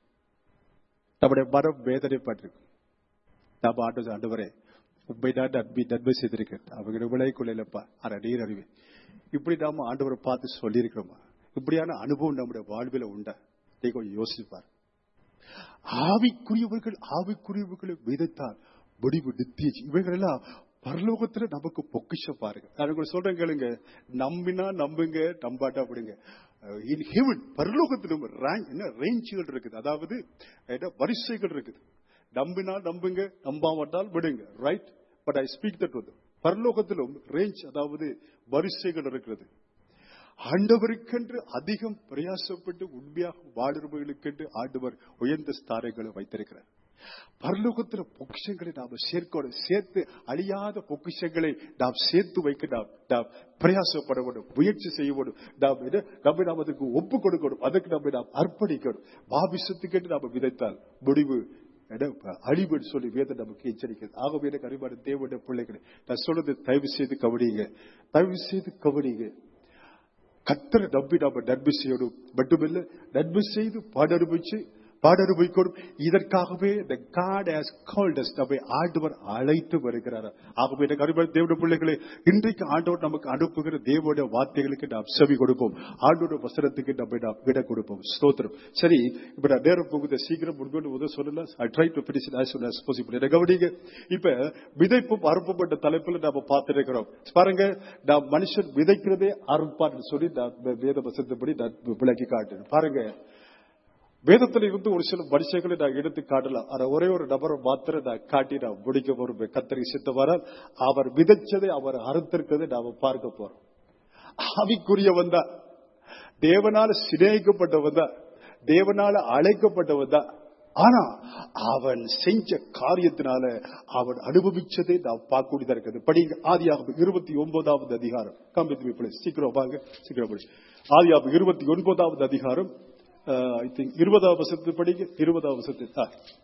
நம்முடைய மனம் வேதனைப்பட்டிருக்கும் நாம் ஆண்டு ஆண்டவரே உண்மை நான் நன்மை நன்மை செய்திருக்கேன் அவங்க விலை கொள்ளலப்பா ஆனா நீர் அறிவேன் இப்படி நாம ஆண்டவரை பார்த்து சொல்லியிருக்கிறோமா இப்படியான அனுபவம் நம்முடைய வாழ்வில உண்டா நீ கொஞ்சம் யோசிப்பார் ஆவிக்குரியவர்கள் ஆவிக்குரியவர்களை விதைத்தால் முடிவு நித்திய ஜீ- இவைகள் எல்லாம் பரலோகத்துல நமக்கு பொக்கிஷம் பாருங்க நான் உங்களுக்கு சொல்றேன் கேளுங்க நம்பினா நம்புங்க நம்பாட்டா விடுங்க இன் ஹெவன் பரலோகத்திலும் rank- என்ன ரேஞ்சுகள் இருக்குது அதாவது என்ன வரிசைகள் இருக்குது நம்பினா நம்புங்க நம்பாமட்டால் விடுங்க right but I speak that வந்து பரலோகத்திலும் ரேஞ்ச் அதாவது வரிசைகள் இருக்கிறது ஆண்டவருக்கென்று அதிகம் பிரயாசப்பட்டு உண்மையாக வாடுறவர்களுக்கென்று ஆண்டவர் உயர்ந்த ஸ்தானங்களை வைத்திருக்கிறார் பரலோகத்தில் பொக்கிஷங்களை நாம் சேர்க்கணும் சேர்த்து அழியாத பொக்கிஷங்களை நாம் சேர்த்து வைக்க நாம் நாம் பிரயாசப்பட வேண்டும் முயற்சி செய்ய வேண்டும் நாம் என்ன நம்மை நாம் அதுக்கு ஒப்பு கொடுக்கணும் அதுக்கு நம்மை நாம் அர்ப்பணிக்கணும் பாபிசத்துக்கென்று நாம் விதைத்தால் முடிவு என்ன, அழிவுன்னு சொல்லி வேதம் நமக்கு எச்சரிக்கிறது ஆகவே எனக்கு அறிவான தேவனுடைய பிள்ளைகளை நான் சொல்றது தயவு செய்து கவனிங்க தயவு செய்து கவனிங்க கத்தரை நம்பி நாம நன்மை செய்யணும் மட்டுமில்ல நன்மை செய்து பாடனுபவிச்சு பாடனுபவிக்கணும் இதற்காகவே the God has called us நம்மை ஆண்டவர் அழைத்து வருகிறார் ஆகவே எனக்கு அருமையான தேவனுடைய பிள்ளைகளை இன்றைக்கு ஆண்டவர் நமக்கு அனுப்புகிற தேவனுடைய வார்த்தைகளுக்கு நாம் செவி கொடுப்போம் ஆண்டோட வசனத்துக்கு நம்ம நாம் விட கொடுப்போம் ஸ்தோத்திரம் சரி இப்ப நான் நேரம் போகுது சீக்கிரம் முடிக்கணும் முதல் சொல்லல I try to finish it as soon as possible என்ன கவனிங்க இப்ப விதைப்பும் அறுப்புப்பட்ட தலைப்புல நாம பார்த்திருக்கிறோம் பாருங்க நாம் மனுஷன் விதைக்கிறதே அறுப்பான்னு சொல்லி நான் வேத வசனப்படி நான் விளக்கி காட்டுறேன் பாருங்க வேதத்தில் இருந்து ஒரு சில மனுஷங்களை நான் எடுத்து காட்டலாம் ஆனா ஒரே ஒரு நபரை மாத்திரம் நான் காட்டி நான் முடிக்க போறோம் கத்தரி சித்தவரால் அவர் விதைச்சதை அவர் அறுத்திருக்கதை நாம பார்க்க போறோம் ஆவிக்குரியவன் தான் தேவனால சிநேகிக்கப்பட்டவன் தான் தேவனால அழைக்கப்பட்டவன் தான் ஆனா அவன் செஞ்ச காரியத்தினால அவன் அனுபவிச்சதை நாம் பார்க்கக்கூடியதா இருக்குது படிங்க ஆதியாக இருபத்தி ஒன்பதாவது அதிகாரம் காம்பித்து பிள்ளை சீக்கிரம் வாங்க சீக்கிரம் படி ஆதியாக இருபத்தி ஒன்பதாவது அதிகாரம் ஐ திங்க் இருபதாவது வசத்து படிங்க இருபதாவது வசத்து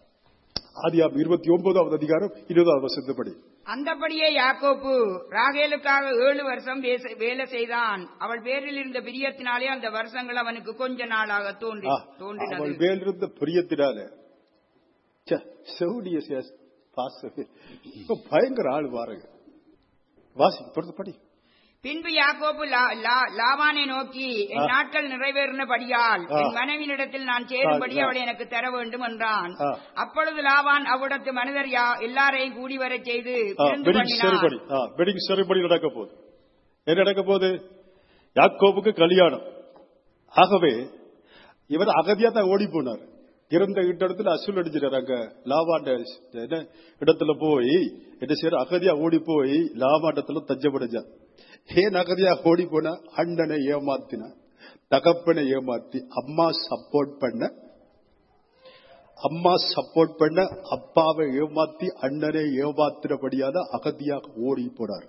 ஆதியாம் இருபத்தி ஒன்பதாவது அதிகாரம் இருபதாவது வசத்து படி அந்தபடியே யாக்கோப்பு ராகேலுக்காக ஏழு வருஷம் வேச- வேலை செய்தான் அவள் பேரில் இருந்த பிரியத்தினாலே அந்த வருஷங்கள் அவனுக்கு கொஞ்ச நாளாக தோன்றி ஆ, தோன்றினது அவள் மேலிருந்த பிரியத்தினால ச்சே, செவுடிய சேஸ் பாசவே. இப்ப பயங்கர ஆள் பாருங்க வாசி தொடர்ந்து படி பின்பு யாக்கோபு லா- லா- லாபானை நோக்கி என் ஆ. நாட்கள் நிறைவேறினபடியால் ஆ. என் மனைவியிடத்தில் நான் சேரும்படி ஆ, ஆ. அவளை எனக்கு தர வேண்டும் என்றான் ஆ. அப்பொழுது லாபான் அவ்விடத்து மனிதர் யா- எல்லாரையும் கூடி வரச் செய்து விருந்து வெடிங் பண்ணினான். செருபடி வெடிங் செருபடி நடக்க போகுது என்ன நடக்க போகுது யாக்கோபுக்கு கல்யாணம் ஆகவே இவர் அகதியா தான் ஓடி போனார் இருந்த இடத்துல அசுல் அடிச்சிட்டார் அங்க லாவாண்ட என்ன இடத்துல போய் என்ன செய்யற அகதியா ஓடி போய் லாவாண்டத்துல தஞ்சமடைஞ்சார் ஏன் அகதியா ஓடி போனா அண்ணனை ஏமாத்தினா தகப்பனை ஏமாத்தி அம்மா சப்போர்ட் பண்ண அம்மா சப்போர்ட் பண்ண அப்பாவை ஏமாத்தி அண்ணனை ஏமாத்தினபடியால அகதியாக ஓடி போனார்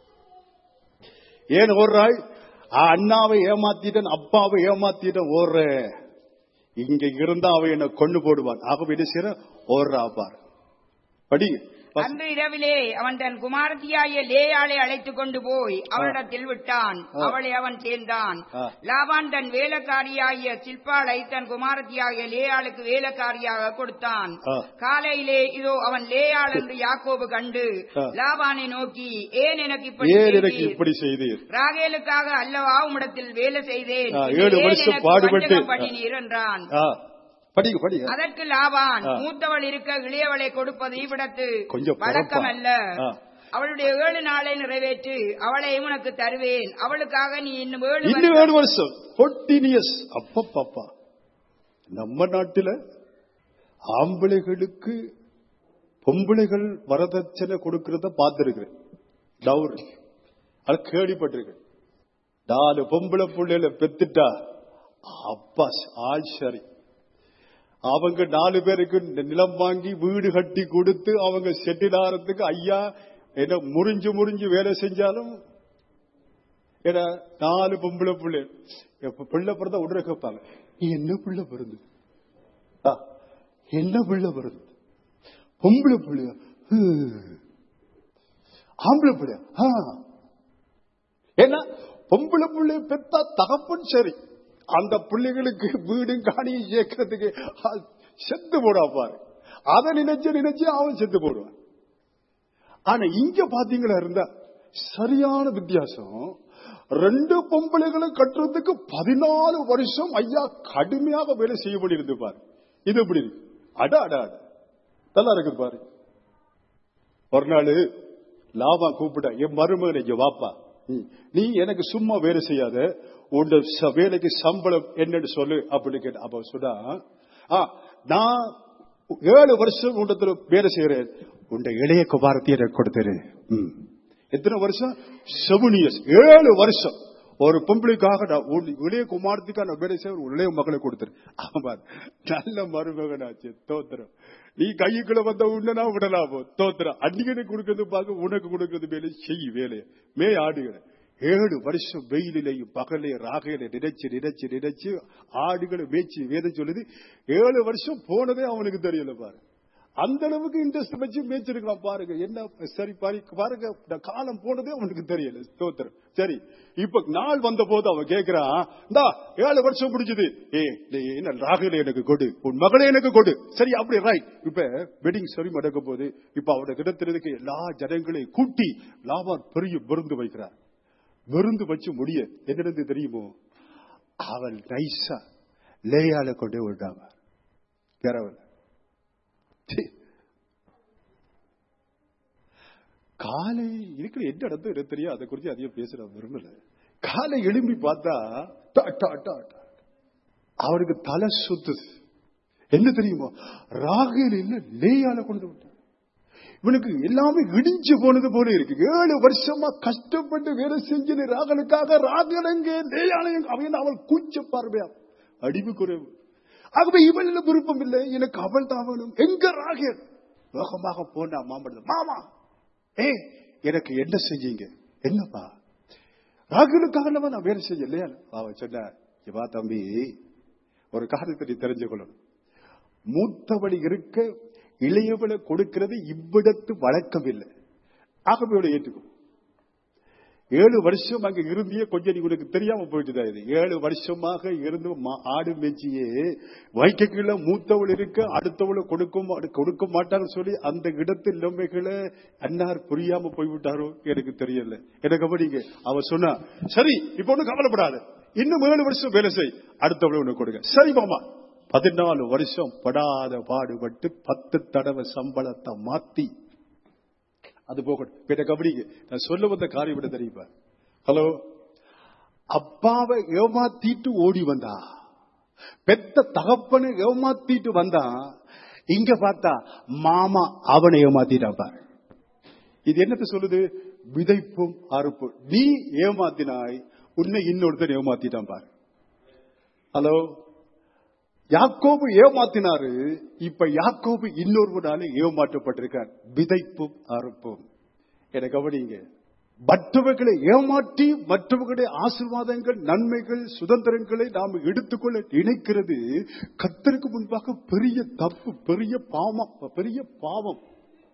ஏன் ஓடுறாய் ஆ, அண்ணாவை ஏமாத்திட்டேன் அப்பாவை ஏமாத்திட்டேன் ஓடுற இங்க இருந்தா அவன் என்ன கொண்டு போடுவான் ஆகவே என்ன செய்யற ஓடுறா பார் படி வாசி. அன்று இரவிலே அவன் தன் குமாரத்தியாகிய லேயாளை அழைத்துக் கொண்டு போய் அவளிடத்தில் விட்டான் ஆ. அவளை அவன் சேர்ந்தான் ஆ. லாபான் தன் வேலைக்காரியாகிய சில்பாளை தன் குமாரத்தியாகிய லேயாளுக்கு வேலைக்காரியாக கொடுத்தான் ஆ. காலையிலே இதோ அவன் லேயாள் என்று யாக்கோபு கண்டு ஆ. லாபானை நோக்கி ஏன் எனக்கு இப்படி ஏன் எனக்கு செய்தீர்? இப்படி செய்தீர் ராகேலுக்காக அல்லவா உம்மிடத்தில் வேலை செய்தேன் ஆ, இன்று ஏழு ஏன் வருஷம் எனக்கு பாடுபட்டு- வஞ்சகம் பண்ணினீர் என்றான் ஆ, படிங்க படிங்க அதற்கு லாபான் ஆ. மூத்தவள் இருக்க இளையவளை கொடுப்பது இவ்விடத்து கொஞ்சம் வழக்கம் பொறுப்பா. அல்ல ஆ. அவளுடைய ஏழு நாளை நிறைவேற்று அவளை உனக்கு தருவேன் அவளுக்காக நீ இன்னும் ஏழு இன்னும் வருஷம் ஏழு வருஷம் ஃபோர்டீன் இயர்ஸ் அப்பப்பப்பா நம்ம நாட்டில ஆம்பளைகளுக்கு பொம்பளைகள் வரதட்சணை கொடுக்கறத பார்த்திருக்கிறேன் டவுரி அது கேள்விப்பட்டிருக்கேன் நாலு பொம்பளை புள்ளையில பெத்துட்டா அப்பா ஆள் சரி அவங்க நாலு பேருக்கு நிலம் வாங்கி வீடு கட்டி கொடுத்து அவங்க செட்டில் ஆகிறதுக்கு ஐயா என்ன முறிஞ்சு முறிஞ்சு வேலை செஞ்சாலும் ஏன்னா நாலு பொம்பளை பிள்ளை எப்ப பிள்ளை பிறந்தா உடனே கேட்பாங்க "நீ என்ன பிள்ளை பிறந்து என்ன பிள்ளை பிறந்து பொம்பளை பிள்ளையா "ஹம்." ஆம்பளை பிள்ளையா "ஆ." ஏன்னா பொம்பளை பிள்ளை பெத்தா தகப்பன் சரி அந்த பிள்ளைகளுக்கு வீடும் காணியும் சேர்க்கறதுக்கு ஆ, செத்து போடா பாரு அதை நினைச்சு நினைச்சு அவன் செத்து போடுவான் ஆனா இங்க பாத்தீங்களா இருந்தா சரியான வித்தியாசம் ரெண்டு பொம்பளைகளை கட்டுறதுக்கு பதினாலு வருஷம் ஐயா கடுமையாக வேலை செய்ய வேண்டியிருந்து பாரு இது எப்படி இருக்கு அட அட அட நல்லா இருக்கு பாரு ஒரு நாள் லாபா கூப்பிட்ட என் மருமகன் இங்க வாப்பா நீ- நீ எனக்கு சும்மா வேலை செய்யாத உன் ச- வேலைக்கு சம்பளம் என்னன்னு சொல்லு அப்படின்னு கேட்ட அப்ப சொன்னா "ஆ, நான் ஏழு வருஷம் உண்டத்துல வேலை செய்யறேன் உண்ட இளைய குமாரத்தை எனக்கு கொடுத்துரு ம். எத்தனை வருஷம் செவன் இயர்ஸ் ஏழு வருஷம் ஒரு பொம்பளைக்காக நான் உன் இளைய குமாரத்துக்காக நான் வேலை செய்ய ஒரு இளைய மகளை கொடுத்துரு ஆமா நல்ல மருமகனாச்சு தோத்திரம் நீ கையுக்குள்ள வந்த உடனே நான் விடலாமோ தோத்திரம் அன்னிக்கு கொடுக்கறது பார்க்க உனக்கு கொடுக்கறது மேலே செய் வேலையை மே ஆடுகிற ஏழு வருஷம் வெயிலையும் பகலே ராகையில நினைச்சு நினைச்சு நினைச்சு ஆடுகளை மேய்ச்சி வேதம் சொல்லுது ஏழு வருஷம் போனதே அவனுக்கு தெரியல பாரு அந்த அளவுக்கு இன்ட்ரெஸ்ட் வச்சு மேய்ச்சிருக்கலாம் பாருங்க என்ன சரி பாரு பாருங்க இந்த காலம் போனதே அவனுக்கு தெரியல ஸ்தோத்திரம் சரி இப்ப நாள் வந்த போது அவன் கேக்குறான் இந்தா ஏழு வருஷம் முடிஞ்சது ஏ நீ என்ன ராகுல எனக்கு கொடு உன் மகளை எனக்கு கொடு சரி அப்படி ரைட் இப்ப வெட்டிங் சரி நடக்க போது இப்ப அவனை கிடத்துறதுக்கு எல்லா ஜனங்களையும் கூட்டி லாபான் பெரிய விருந்து வைக்கிறார் விருந்து வச்சு முடிய என்னது தெரியுமோ அவள் நைஸா லேயால கொண்டே விட்டாங்க கேரவல் ச்சீ. காலை இருக்கிற என்ன நடந்தது எனக்கு தெரியும் அதை குறித்து அதிகம் பேச நான் விரும்பல காலை எழும்பி பார்த்தா டா, டா, டா, டா. அவருக்கு தலை சுத்துது என்ன தெரியுமா ராகேல் இல்ல லேயால கொண்டு விட்டார் இவனுக்கு எல்லாமே இடிஞ்சு போனது போல இருக்கு ஏழு வருஷமா கஷ்டப்பட்டு வேலை செஞ்சது ராகனுக்காக ராகனங்க லேயாலயம் அவன் அவள் கூச்ச பார்வையா அடிவு குறைவு ஆகவே இவன் விருப்பம் இல்லை எனக்கு அவள் தான் வேணும் எங்க ராகேல் வேகமாக போனா மாமன் மாமா ஏ எனக்கு என்ன செஞ்சீங்க என்னப்பா ராகுலுக்காக நான் வேலை செய்ய இல்லையா அவன் சொன்ன வா தம்பி ஒரு காரியத்தை நீ தெரிஞ்சு கொள்ளணும் மூத்தவழி இருக்க இளையவளை கொடுக்கிறது இவ்விடத்து வழக்கம் இல்லை ஆகவே இவளை ஏற்றுக்கும் ஏழு வருஷம் அங்க இருந்தியே கொஞ்சம் நீ உனக்கு தெரியாம போயிட்டுதான் இது ஏழு வருஷமாக இருந்து மா- ஆடு மேய்ச்சியே வைக்கக்குள்ள மூத்தவள் இருக்க அடுத்தவளை கொடுக்க மா- கொடுக்க மாட்டான்னு சொல்லி அந்த இடத்து நிலைமைகளை அன்னார் புரியாம போய்விட்டாரோ எனக்கு தெரியல எனக்கு அப்படிங்க அவ சொன்னா சரி இப்ப ஒண்ணு கவலைப்படாத இன்னும் ஏழு வருஷம் வேலை செய் அடுத்தவளை உனக்கு கொடுங்க சரி மாமா பதினாலு வருஷம் படாத பாடுபட்டு பத்து தடவை சம்பளத்தை மாத்தி அது போகட்டும் பின்ன கபடிங்க நான் சொல்ல வந்த காரியம் விட தெரியுமா ஹலோ அப்பாவை ஏமாத்திட்டு ஓடி வந்தா பெத்த தகப்பனை ஏமாத்திட்டு வந்தா இங்க பார்த்தா மாமா அவனை ஏமாத்திட்டான் பாரு இது என்னத்த சொல்லுது விதைப்பும் அறுப்பும் நீ ஏமாத்தினாய் உன்னை இன்னொருத்தன் ஏமாத்திட்டான் பாரு ஹலோ யாக்கோபு ஏமாத்தினாரு இப்ப யாக்கோபு இன்னொருவனால ஏமாற்றப்பட்டிருக்கார் விதைப்பும் அறுப்பும் என கவனிங்க மற்றவர்களை ஏமாற்றி மற்றவர்களுடைய ஆசீர்வாதங்கள் நன்மைகள் சுதந்திரங்களை நாம் எடுத்துக்கொள்ள நினைக்கிறது கத்தருக்கு முன்பாக பெரிய தப்பு பெரிய பாவம் பெரிய பாவம்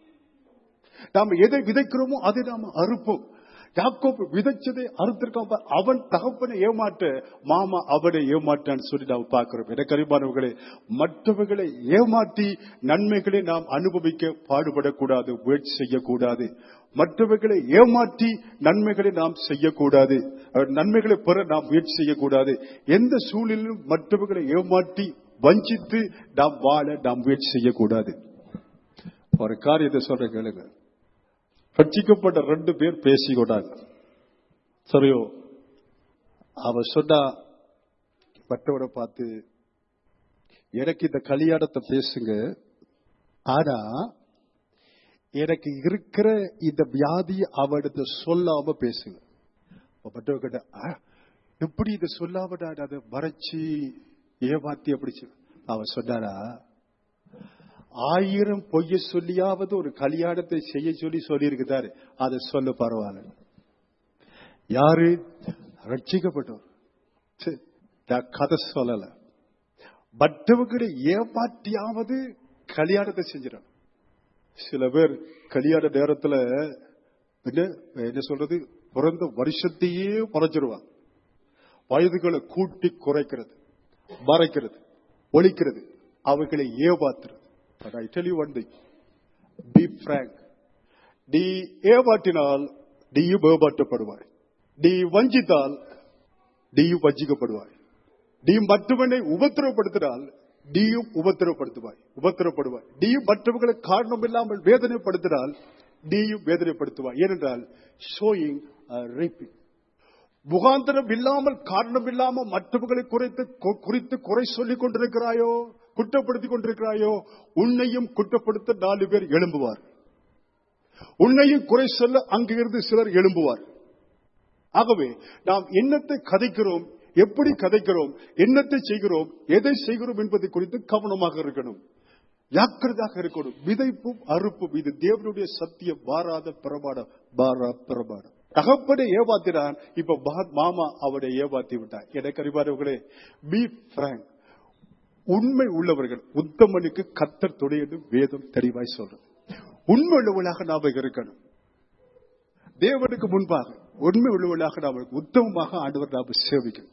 நாம் எதை விதைக்கிறோமோ அதை நாம அறுப்போம் யாக்கோப்பு விதைச்சதை அறுத்திருக்கான் பார். அவன் தகப்பனை ஏமாற்ற மாமா அவனை ஏமாற்றான்னு சொல்லி நாம் பார்க்கிறோம் எனக்கு அறிவானவர்களே மற்றவர்களை ஏமாற்றி நன்மைகளை நாம் அனுபவிக்க பாடுபடக்கூடாது முயற்சி செய்யக்கூடாது மற்றவர்களை ஏமாற்றி நன்மைகளை நாம் செய்யக்கூடாது அவர் நன்மைகளை பெற நாம் முயற்சி செய்யக்கூடாது எந்த சூழலிலும் மற்றவர்களை ஏமாற்றி வஞ்சித்து நாம் வாழ நாம் முயற்சி செய்யக்கூடாது ஒரு காரியத்தை சொல்ற கேளுங்க ரட்சிக்கப்பட்ட ரெண்டு பேர் பேசிக்கொண்டாங்க சரியோ அவ சொன்னா மற்றவரை பார்த்து எனக்கு இந்த கல்யாணத்தை பேசுங்க ஆனா எனக்கு இருக்கிற இந்த வியாதி அவனிடத்து சொல்லாம பேசுங்க அப்ப மற்றவங்க கேட்டா, "ஆ, எப்படி இதை சொல்லாம நான் அதை மறைச்சு ஏமாத்தி அப்படி சொ-" அவர் சொன்னாரா ஆயிரம் பொய்ய சொல்லியாவது ஒரு கல்யாணத்தை செய்ய சொல்லி சொல்லி இருக்கிறாரு அதை சொல்ல பரவாயில்ல யாரு ரட்சிக்கப்பட்டவர் சரி, நான் கதை சொல்லல மற்றவங்களை ஏமாற்றியாவது கல்யாணத்தை செஞ்சிடும் சில பேர் கல்யாண நேரத்துல என்ன என்ன சொல்றது பிறந்த வருஷத்தையே மறைச்சிருவாங்க வயதுகளை கூட்டி குறைக்கிறது மறைக்கிறது ஒழிக்கிறது அவைகளை ஏமாத்துறது But I tell you one thing. Be frank. நீ ஏமாற்றினால் நீயும் ஏமாற்றப்படுவாய் நீ வஞ்சித்தால் நீயும் வஞ்சிக்கப்படுவாய் நீ மற்றவனை உபத்திரப்படுத்தினால் நீயும் உபத்திரப்படுத்துவாய் உபத்திரப்படுவாய் நீயும் மற்றவர்களை காரணம் இல்லாமல் வேதனைப்படுத்தினால் நீயும் வேதனைப்படுத்துவாய் ஏனென்றால் ஷோயிங் ரேப்பிங் முகாந்திரம் இல்லாமல் காரணம் இல்லாமல் மற்றவர்களை குறைத்து கு- குறித்து குறை சொல்லிக் கொண்டிருக்கிறாயோ குற்றப்படுத்திக் கொண்டிருக்கிறாயோ உன்னையும் குற்றப்படுத்த நாலு பேர் எழும்புவார் உன்னையும் குறை சொல்ல அங்கிருந்து சிலர் எழும்புவார் ஆகவே நாம் என்னத்தை கதைக்கிறோம் எப்படி கதைக்கிறோம் என்னத்தை செய்கிறோம் எதை செய்கிறோம் என்பதை குறித்து கவனமாக இருக்கணும் ஜாக்கிரதாக இருக்கணும் விதைப்பும் அறுப்பும் இது தேவனுடைய சத்தியம் மாறாத பிரமாணம் மாறா பிரமாணம் தகப்பனை ஏமாத்தினான் இப்ப மகன் மாமா அவனை ஏமாத்தி விட்டான் எனக்கு அறிவாரவர்களே பி frank உண்மை உள்ளவர்கள் உத்தமனுக்கு கத்தர் துணை என்று வேதம் தெளிவாய் சொல்றது உண்மை உள்ளவர்களாக நாம இருக்கணும் தேவனுக்கு முன்பாக உண்மை உள்ளவர்களாக நாம் உத்தமமாக ஆண்டவர் நாம் சேவிக்கணும்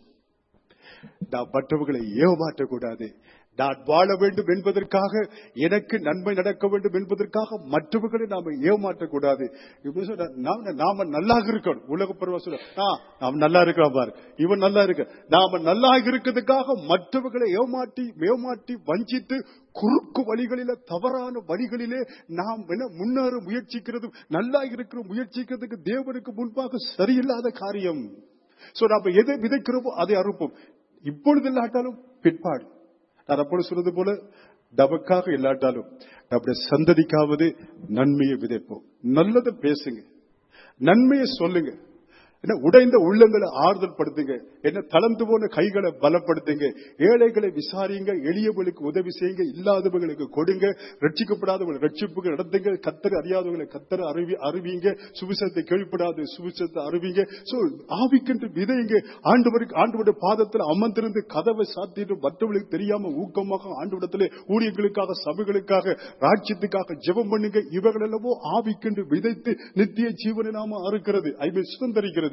நாம் மற்றவர்களை ஏமாற்றக்கூடாது நான் வாழ வேண்டும் என்பதற்காக எனக்கு நன்மை நடக்க வேண்டும் என்பதற்காக மற்றவர்களை நாம ஏமாற்றக்கூடாது இப்படி சொன்னா, நாம நாம நல்லா இருக்கணும் உலக பருவ சொல்ல "ஆ, நாம் நல்லா இருக்கிறோம் பாரு இவன் நல்லா இருக்க நாம நல்லா இருக்கிறதுக்காக மற்றவர்களை ஏமாற்றி ஏமாற்றி வஞ்சித்து குறுக்கு வழிகளில தவறான வழிகளிலே நாம் என்ன முன்னேற முயற்சிக்கிறது நல்லா இருக்கிற முயற்சிக்கிறதுக்கு தேவனுக்கு முன்பாக சரியில்லாத காரியம் சோ நாம எதை விதைக்கிறோமோ அதை அறுப்போம் இப்பொழுது இல்லாட்டாலும் பிற்பாடு நான் அப்பொழுது சொன்னது போல நமக்காக இல்லாட்டாலும் நம்முடைய சந்ததிக்காவது நன்மையை விதைப்போம் நல்லதை பேசுங்க நன்மையை சொல்லுங்க என்ன உடைந்த உள்ளங்களை ஆறுதல் படுத்துங்க என்ன தளர்ந்து போன கைகளை பலப்படுத்துங்க ஏழைகளை விசாரிங்க எளியவர்களுக்கு உதவி செய்யுங்க இல்லாதவர்களுக்கு கொடுங்க ரட்சிக்கப்படாதவங்களை ரட்சிப்புக்கு நடத்துங்க கத்தர் அறியாதவங்களை கத்தர் அறிவி அறிவிங்க சுவிசத்தை கேள்விப்படாத சுவிசத்தை அறிவிங்க சோ ஆவிக்கென்று விதைங்க ஆண்டவருக்கு ஆண்டவருடைய பாதத்தில் அமர்ந்திருந்து கதவை சாத்திட்டு மற்றவர்களுக்கு தெரியாம ஊக்கமாக ஆண்டவரிடத்திலே ஊழியர்களுக்காக சபைகளுக்காக ராஜ்யத்துக்காக ஜெபம் பண்ணுங்க இவர்கள் எல்லாமோ ஆவிக்கென்று விதைத்து நித்திய ஜீவனை நாம அறுக்கிறது ஐ சுதந்திரிக்கிறது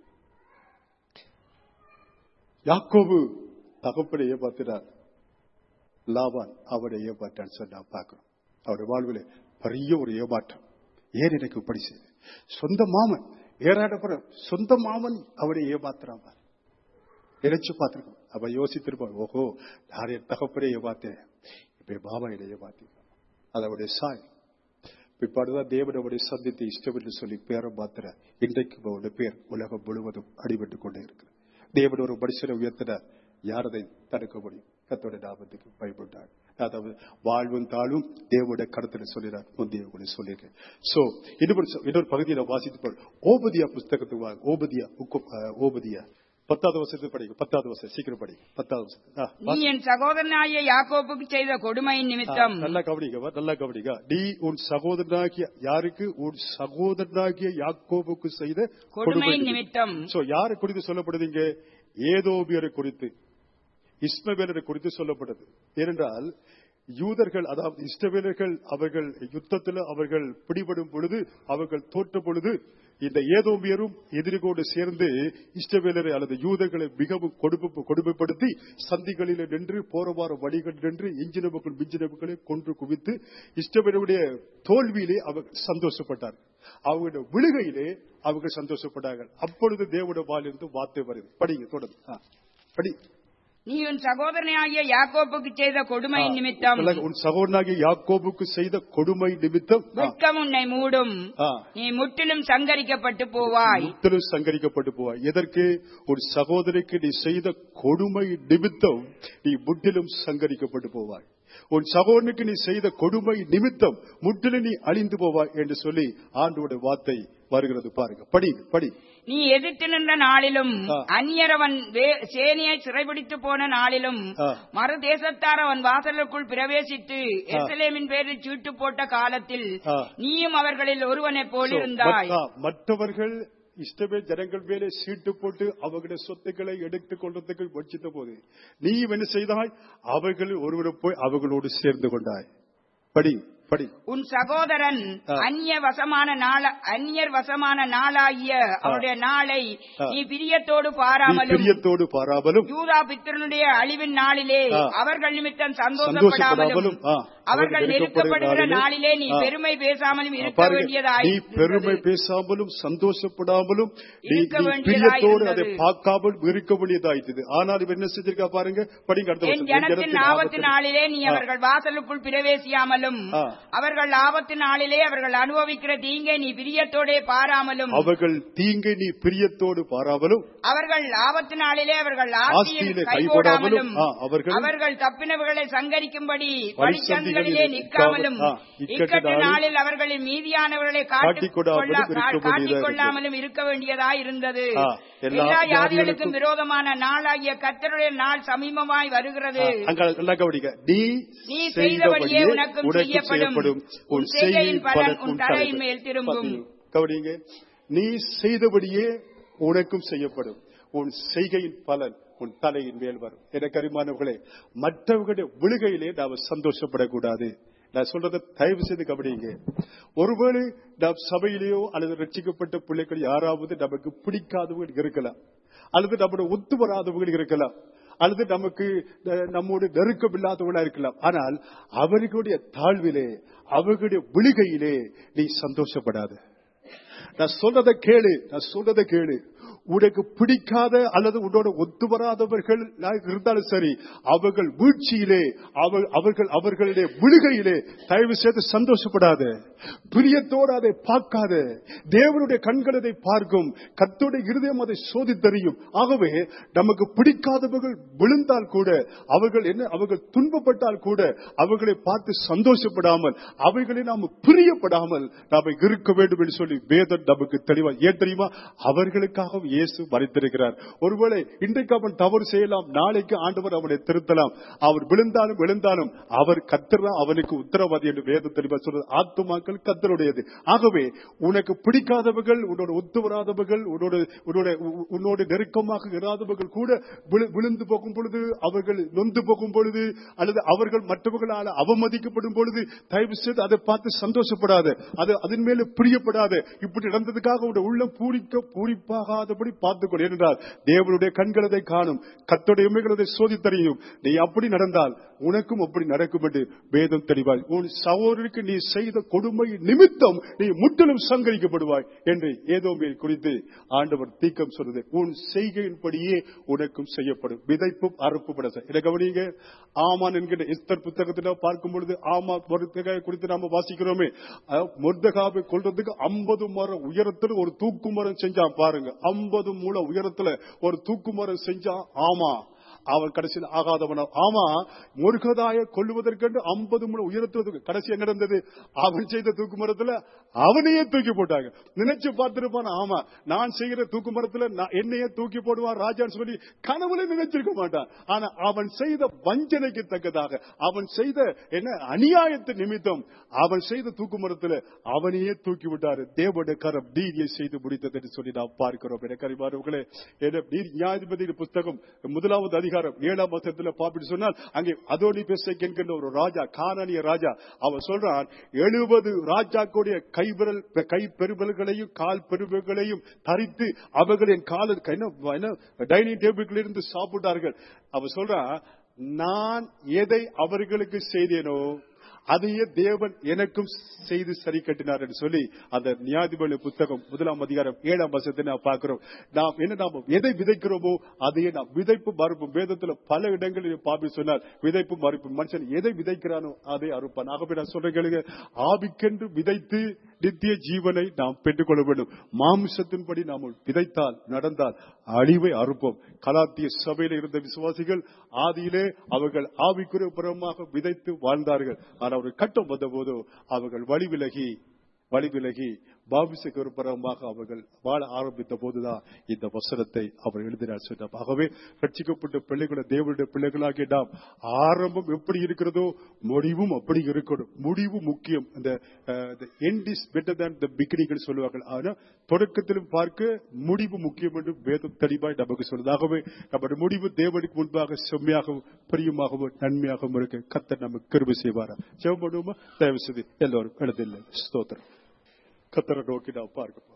யாக்கோபு தகப்பனை ஏமாத்தினார் லாபான் அவனை ஏமாற்றான் சொன்னா பார்க்கிறோம் அவருடைய வாழ்விலே பெரிய ஒரு ஏமாற்றம் ஏன் எனக்கு இப்படி செய்து சொந்த மாமன் ஏறாடப்புறம் சொந்த மாமன் அவனை ஏமாத்துறான் பாரு. நினைச்சு பார்த்திருக்கோம் அவன் யோசித்திருப்பான் ஓஹோ நான் என் தகப்பனை ஏமாத்தினேன் இப்ப என் மாமா என்னை ஏமாத்தினான் அது அவருடைய சாய் பிற்பாடுதான் தேவன் அவரை சந்தித்து இஷ்டம் என்று சொல்லி பேரை மாத்திர இன்றைக்கும் அவருடைய பேர் உலகம் முழுவதும் அடிபட்டுக் கொண்டே இருக்கிறது தேவன் ஒரு மனுஷனை உயர்த்தினார் யார் அதை தடுக்க முடியும் கத்தோட நாமத்துக்கு பயப்பட்டார் அதாவது வாழ்வும் தாழும் தேவோட கருத்துல சொல்லினார் முந்தைய கூட சொல்லியிருக்கேன் சோ இன்னொரு இன்னொரு பகுதியை வாசித்து பாரு. ஓபதியா புஸ்தகத்துக்கு வாங்க ஓபதியா உக்கு- அஹ், ஓபதியா பத்தாவது வருஷத்துக்கு படிங்க பத்தாவது வருஷம் சீக்கிரம் படிங்க பத்தாவது வருஷம் ஆ, நீ என் சகோதரனாகிய யாக்கோப்புக்கு செய்த கொடுமையின் நிமித்தம் நல்லா கவனிங்க வா, நல்லா கவனிங்க நீ உன் சகோதரனாகிய யாருக்கு உன் சகோதரனாகிய யாக்கோபுக்கு செய்த கொடுமையின் நிமித்தம் சோ யாரை குறித்து சொல்லப்படுதுங்க ஏதோபியரை குறித்து இஸ்மவேலரை குறித்து சொல்லப்படுது ஏனென்றால் யூதர்கள் அதாவது இஸ்ரவேலர்கள் அவர்கள் யுத்தத்தில் அவர்கள் பிடிபடும் பொழுது அவர்கள் தோற்ற பொழுது இந்த ஏதோமியரும் எதிரிகோடு சேர்ந்து இஷ்டவேலரை அல்லது யூதர்களை மிகவும் கொடுப்பு கொடுமைப்படுத்தி சந்திகளில் நின்று போரவார வழிகள் நின்று இஞ்சினவுகள் மிஞ்சினவுகளை கொன்று குவித்து இஷ்டவேலருடைய தோல்வியிலே அவர்கள் சந்தோஷப்பட்டார் அவங்களுடைய விழுகையிலே அவர்கள் சந்தோஷப்பட்டார்கள் அப்பொழுது தேவனுடைய வாயிலிருந்து வார்த்தை வருது படிங்க தொடர்ந்து ஆ, படி நீ உன் சகோதரனாகிய யாக்கோப்புக்கு செய்த கொடுமையின் நிமித்தம் சொல்லுங்க, உன் சகோதரனாகிய யாக்கோபுக்கு செய்த கொடுமை நிமித்தம் ஆ, வெட்கம் உன்னை மூடும் ஆ, நீ முற்றிலும் சங்கரிக்கப்பட்டு போவாய் முற்றிலும் சங்கரிக்கப்பட்டு போவாய் எதற்கு ஒரு சகோதரிக்கு நீ செய்த கொடுமை நிமித்தம் நீ முற்றிலும் சங்கரிக்கப்பட்டு போவாய் உன் சகோதரனுக்கு நீ செய்த கொடுமை நிமித்தம் முற்றிலும் நீ அழிந்து போவாய் என்று சொல்லி ஆண்டோட வார்த்தை வருகிறது பாருங்க படி படி நீ எதிர்த்து நின்ற நாளிலும் ஆ. அந்நியர் அவன் வே- சேனையை சிறைபிடித்து போன நாளிலும் ஆ. மறு தேசத்தார் அவன் வாசலுக்குள் பிரவேசித்து எருசலேமின் பேரில் சீட்டு போட்ட காலத்தில் ஆ. நீயும் அவர்களில் ஒருவனைப் போல் So, இருந்தாய் மற்ற- மற்றவர்கள் இஷ்டமே ஜனங்கள் மேலே சீட்டு போட்டு அவர்களுடைய சொத்துக்களை எடுத்துக் கொள்றதுக்கு முயற்சித்த போது நீ என்ன செய்தாய் அவர்களில் ஒருவரை போய் அவர்களோடு சேர்ந்து கொண்டாய் படி படி உன் சகோதரன் ஆ. அந்நிய வசமான நாள அந்நியர் வசமான நாளாகிய அவருடைய நாளை ஆ. நீ பிரியத்தோடு நீ பாராமலும் பிரியத்தோடு பாராமலும் யூதா பித்திரனுடைய அழிவின் நாளிலே ஆ. அவர்கள் நிமித்தம் சந்தோஷப்படாமலும், சந்தோஷப்படாமலும் ஆ. அவர்கள் நெருக்கப்படுகிற நாளிலே நீ ஆ. பெருமை பேசாமலும் இருக்க பாருங்க, வேண்டியதாய் நீ பெருமை பேசாமலும் சந்தோஷப்படாமலும் நீ இருக்க நீ வேண்டியதாய் பிரியத்தோடு அதை இருந்தது. பார்க்காமல் இருக்க வேண்டியதாயிட்டது ஆனால் இவர் என்ன செஞ்சிருக்கா பாருங்க படிங்க அடுத்த என் வசனம். என் ஜனத்தின் ஜனத்தின் ஆபத்து ஆபத்து நாளிலே நீ ஆ. அவர்கள் வாசலுக்குள் பிரவேசியாமலும் ஆ. அவர்கள் ஆபத்து நாளிலே அவர்கள் அனுபவிக்கிற தீங்கை நீ பிரியத்தோடே பாராமலும் அவர்கள் தீங்கை நீ பிரியத்தோடு பாராமலும் அவர்கள் ஆபத்து நாளிலே அவர்கள் ஆஸ்தியில் ஆஸ்தியிலே கைகோடாமலும் கைகோடாமலும், ஆ, அவர்கள் அவர்கள் தப்பினவர்களை சங்கரிக்கும்படி வழிச்சந்திகளிலே வழிச்சந்திகளிலே நிற்காமலும் நிற்காமல், ஆ, இக்கட்டு இக்கட்டு நாளில் நாளில் அவர்களின் மீதியானவர்களை காட்டிக் கொள்ளாமலும் இருக்க காட்டிக் வேண்டியதா கொள்ளாமலும் இருக்க வேண்டியதாய் இருந்தது ஆ, எல்லா எல்லா ஜாதிகளுக்கும் யாதிகளுக்கும் விரோதமான நாளாகிய கர்த்தருடைய நாள் சமீபமாய் வருகிறது அங்க நல்லா கவனிக்க நீ நீ செய்தபடியே செய்தபடியே உனக்கும் செய்யப்படும். செய்யப்படும் உன் செய்கையின் பலன் உன் தலையின் மேல் திரும்பும். கவனிங்க நீ செய்தபடியே உனக்கும் செய்யப்படும் உன் செய்கையின் பலன் உன் தலையின் மேல் வரும் எனக்கு அறிமானவர்களே மற்றவர்களுடைய விழுகையிலே நாம் சந்தோஷப்படக்கூடாது நான் சொல்றதை தயவு செய்து கவனிங்க ஒருவேளை நாம் சபையிலேயோ அல்லது ரட்சிக்கப்பட்ட பிள்ளைகள் யாராவது நமக்கு பிடிக்காதவர்கள் இருக்கலாம் அல்லது நம்முடைய ஒத்து வராதவர்கள் இருக்கலாம் அல்லது நமக்கு அஹ், நம்மோடு நெருக்கம் இல்லாதவங்களா இருக்கலாம் ஆனால் அவர்களுடைய தாழ்விலே அவர்களுடைய விழுகையிலே நீ சந்தோஷப்படாத நான் சொல்றதை கேளு நான் சொல்றதை கேளு உனக்கு பிடிக்காத அல்லது உன்னோட ஒத்து வராதவர்கள் இருந்தாலும் சரி அவர்கள் வீழ்ச்சியிலே அவ- அவர்கள் அவர்களுடைய விழுகையிலே தயவு செய்து சந்தோஷப்படாத பிரியத்தோடு அதை பார்க்காத தேவனுடைய கண்கள் அதை பார்க்கும் கத்தோடைய இருதயம் அதை சோதித்தறியும் ஆகவே நமக்கு பிடிக்காதவர்கள் விழுந்தால் கூட அவர்கள் என்ன அவர்கள் துன்பப்பட்டால் கூட அவர்களை பார்த்து சந்தோஷப்படாமல் அவைகளை நாம் பிரியப்படாமல் நாம இருக்க வேண்டும் என்று சொல்லி வேதம் நமக்கு தெளிவா ஏன் தெரியுமா அவர்களுக்காக இயேசு மறைத்திருக்கிறார் ஒருவேளை இன்றைக்கு அவன் தவறு செய்யலாம் நாளைக்கு ஆண்டவர் அவனை திருத்தலாம் அவர் விழுந்தாலும் விழுந்தாலும் அவர் கத்தர் அவனுக்கு உத்தரவாதி என்று வேதம் தெளிவா சொல்றது ஆத்துமாக்கள் கத்தருடையது ஆகவே உனக்கு பிடிக்காதவர்கள் உன்னோட ஒத்து வராதவர்கள் உன்னோட உன்னோட உ- உன்னோட நெருக்கமாக இராதவர்கள் கூட விழு- விழுந்து போகும் பொழுது அவர்கள் நொந்து போகும் பொழுது அல்லது அவர்கள் மற்றவர்களால் அவமதிக்கப்படும் பொழுது தயவு செய்து அதை பார்த்து சந்தோஷப்படாத அது அதன் மேல பிரியப்படாத இப்படி நடந்ததுக்காக உடைய உள்ளம் பூரிக்க பூரிப்பாகாதபடி பார்த்துக்கொள் என்றால் தேவனுடைய கண்கள் அதை காணும் கத்தோடைய உண்மைகள் அதை சோதித்தறியும் நீ அப்படி நடந்தால் உனக்கும் அப்படி நடக்கும் என்று வேதம் தெளிவாய் உன் சகோதரருக்கு நீ செய்த கொடுமை நிமித்தம் நீ முற்றிலும் சங்கரிக்கப்படுவாய் என்று ஏதோ மேல் குறித்து ஆண்டவர் தீக்கம் சொல்றது உன் செய்கையின்படியே உனக்கும் செய்யப்படும் விதைப்பும் அறுப்பும் இதை கவனிங்க ஆமான் என்கிற எஸ்தர் புத்தகத்தில் பார்க்கும் பொழுது ஆமா மொர்தகாய் குறித்து நாம வாசிக்கிறோமே மொர்தகாவை கொள்றதுக்கு ஐம்பது மரம் உயரத்தில் ஒரு தூக்கு மரம் செஞ்சான் பாருங்க ஐம்பது மூல உயரத்துல ஒரு தூக்கு மரம் செஞ்சான் ஆமா அவன் கடைசியில் ஆகாதவன ஆமா முருகதாய கொல்லுவதற்கென்று ஐம்பது முழு உயரத்துவதற்கு கடைசி எங்க நடந்தது அவன் செய்த தூக்கு மரத்துல அவனையே தூக்கி போட்டாங்க நினைச்சு பார்த்திருப்பான் ஆமா நான் செய்கிற தூக்கு மரத்துல நான் என்னையே தூக்கி போடுவான் ராஜான்னு சொல்லி கனவுல நினைச்சிருக்க மாட்டான் ஆனா அவன் செய்த வஞ்சனைக்கு தக்கதாக அவன் செய்த என்ன அநியாயத்து நிமித்தம் அவன் செய்த தூக்கு மரத்துல அவனையே தூக்கி விட்டாரு தேவனுடைய கரம் நீதியை செய்து முடித்தது என்று சொல்லி நாம் பார்க்கிறோம் எனக்கு அறிவார்களே என்ன நீர் நியாயாதிபதி புஸ்தகம் முதலாவது அதிகாரம் ஏழாம் வசனத்துல பாப்பிட்டு சொன்னால் அங்கே அதோனி பேசைக்கு என்கின்ற ஒரு ராஜா கானானிய ராஜா அவன் சொல்றான் எழுபது ராஜாக்களுடைய கைவிரல் கை பெருமல்களையும் கால் பெருமல்களையும் தரித்து அவர்களின் கால டைனிங் டேபிள்களில் இருந்து சாப்பிட்டார்கள் அவன் சொல்றான் நான் எதை அவர்களுக்கு செய்தேனோ அதையே தேவன் எனக்கும் செய்து சரி கட்டினார் என்று சொல்லி அந்த நியாதிபதி புத்தகம் முதலாம் அதிகாரம் ஏழாம் வருஷத்தை நாம் பார்க்கிறோம் நாம் என்ன நாம் எதை விதைக்கிறோமோ அதையே நாம் விதைப்பு மறுப்பும் வேதத்துல பல இடங்களில் பாபி சொன்னார் விதைப்பு மறுப்பு மனுஷன் எதை விதைக்கிறானோ அதை அறுப்பான் ஆகவே நான் சொல்றேன் கேளுங்க ஆவிக்கென்று விதைத்து நித்திய ஜீவனை நாம் பெற்றுக்கொள்ள வேண்டும் மாமிசத்தின்படி நாம் விதைத்தால் நடந்தால் அழிவை அறுப்போம் கலாத்திய சபையில இருந்த விசுவாசிகள் ஆதியிலே அவர்கள் ஆவிக்குரிய புறமாக விதைத்து வாழ்ந்தார்கள் ஆனால் ஒரு கட்டம் வந்தபோது அவர்கள் வழி விலகி வழி விலகி பாபிசுக்கு பிரமாக அவர்கள் வாழ ஆரம்பித்த போதுதான் இந்த வசனத்தை அவர் எழுதினார் சொன்னார் ஆகவே ரட்சிக்கப்பட்ட பிள்ளைகளை தேவனுடைய பிள்ளைகளாகிய நாம் ஆரம்பம் எப்படி இருக்கிறதோ முடிவும் அப்படி இருக்கணும் முடிவு முக்கியம் இந்த எண்ட் இஸ் பெட்டர் தான் த பிகினிங் சொல்லுவார்கள் ஆனா தொடக்கத்திலும் பார்க்க முடிவு முக்கியம் என்று வேதம் தெளிவாய் நமக்கு சொல்லுது ஆகவே நம்முடைய முடிவு தேவனுக்கு முன்பாக செம்மையாகவும் பிரியமாகவும் நன்மையாகவும் இருக்க கத்தர் நமக்கு கிருபை செய்வாரா ஜெபம் பண்ணுவோமா தயவு செய்து எல்லோரும் எழுதில்லை ஸ்தோத்திரம் கத்தரை நோக்கி நாம் பார்க்க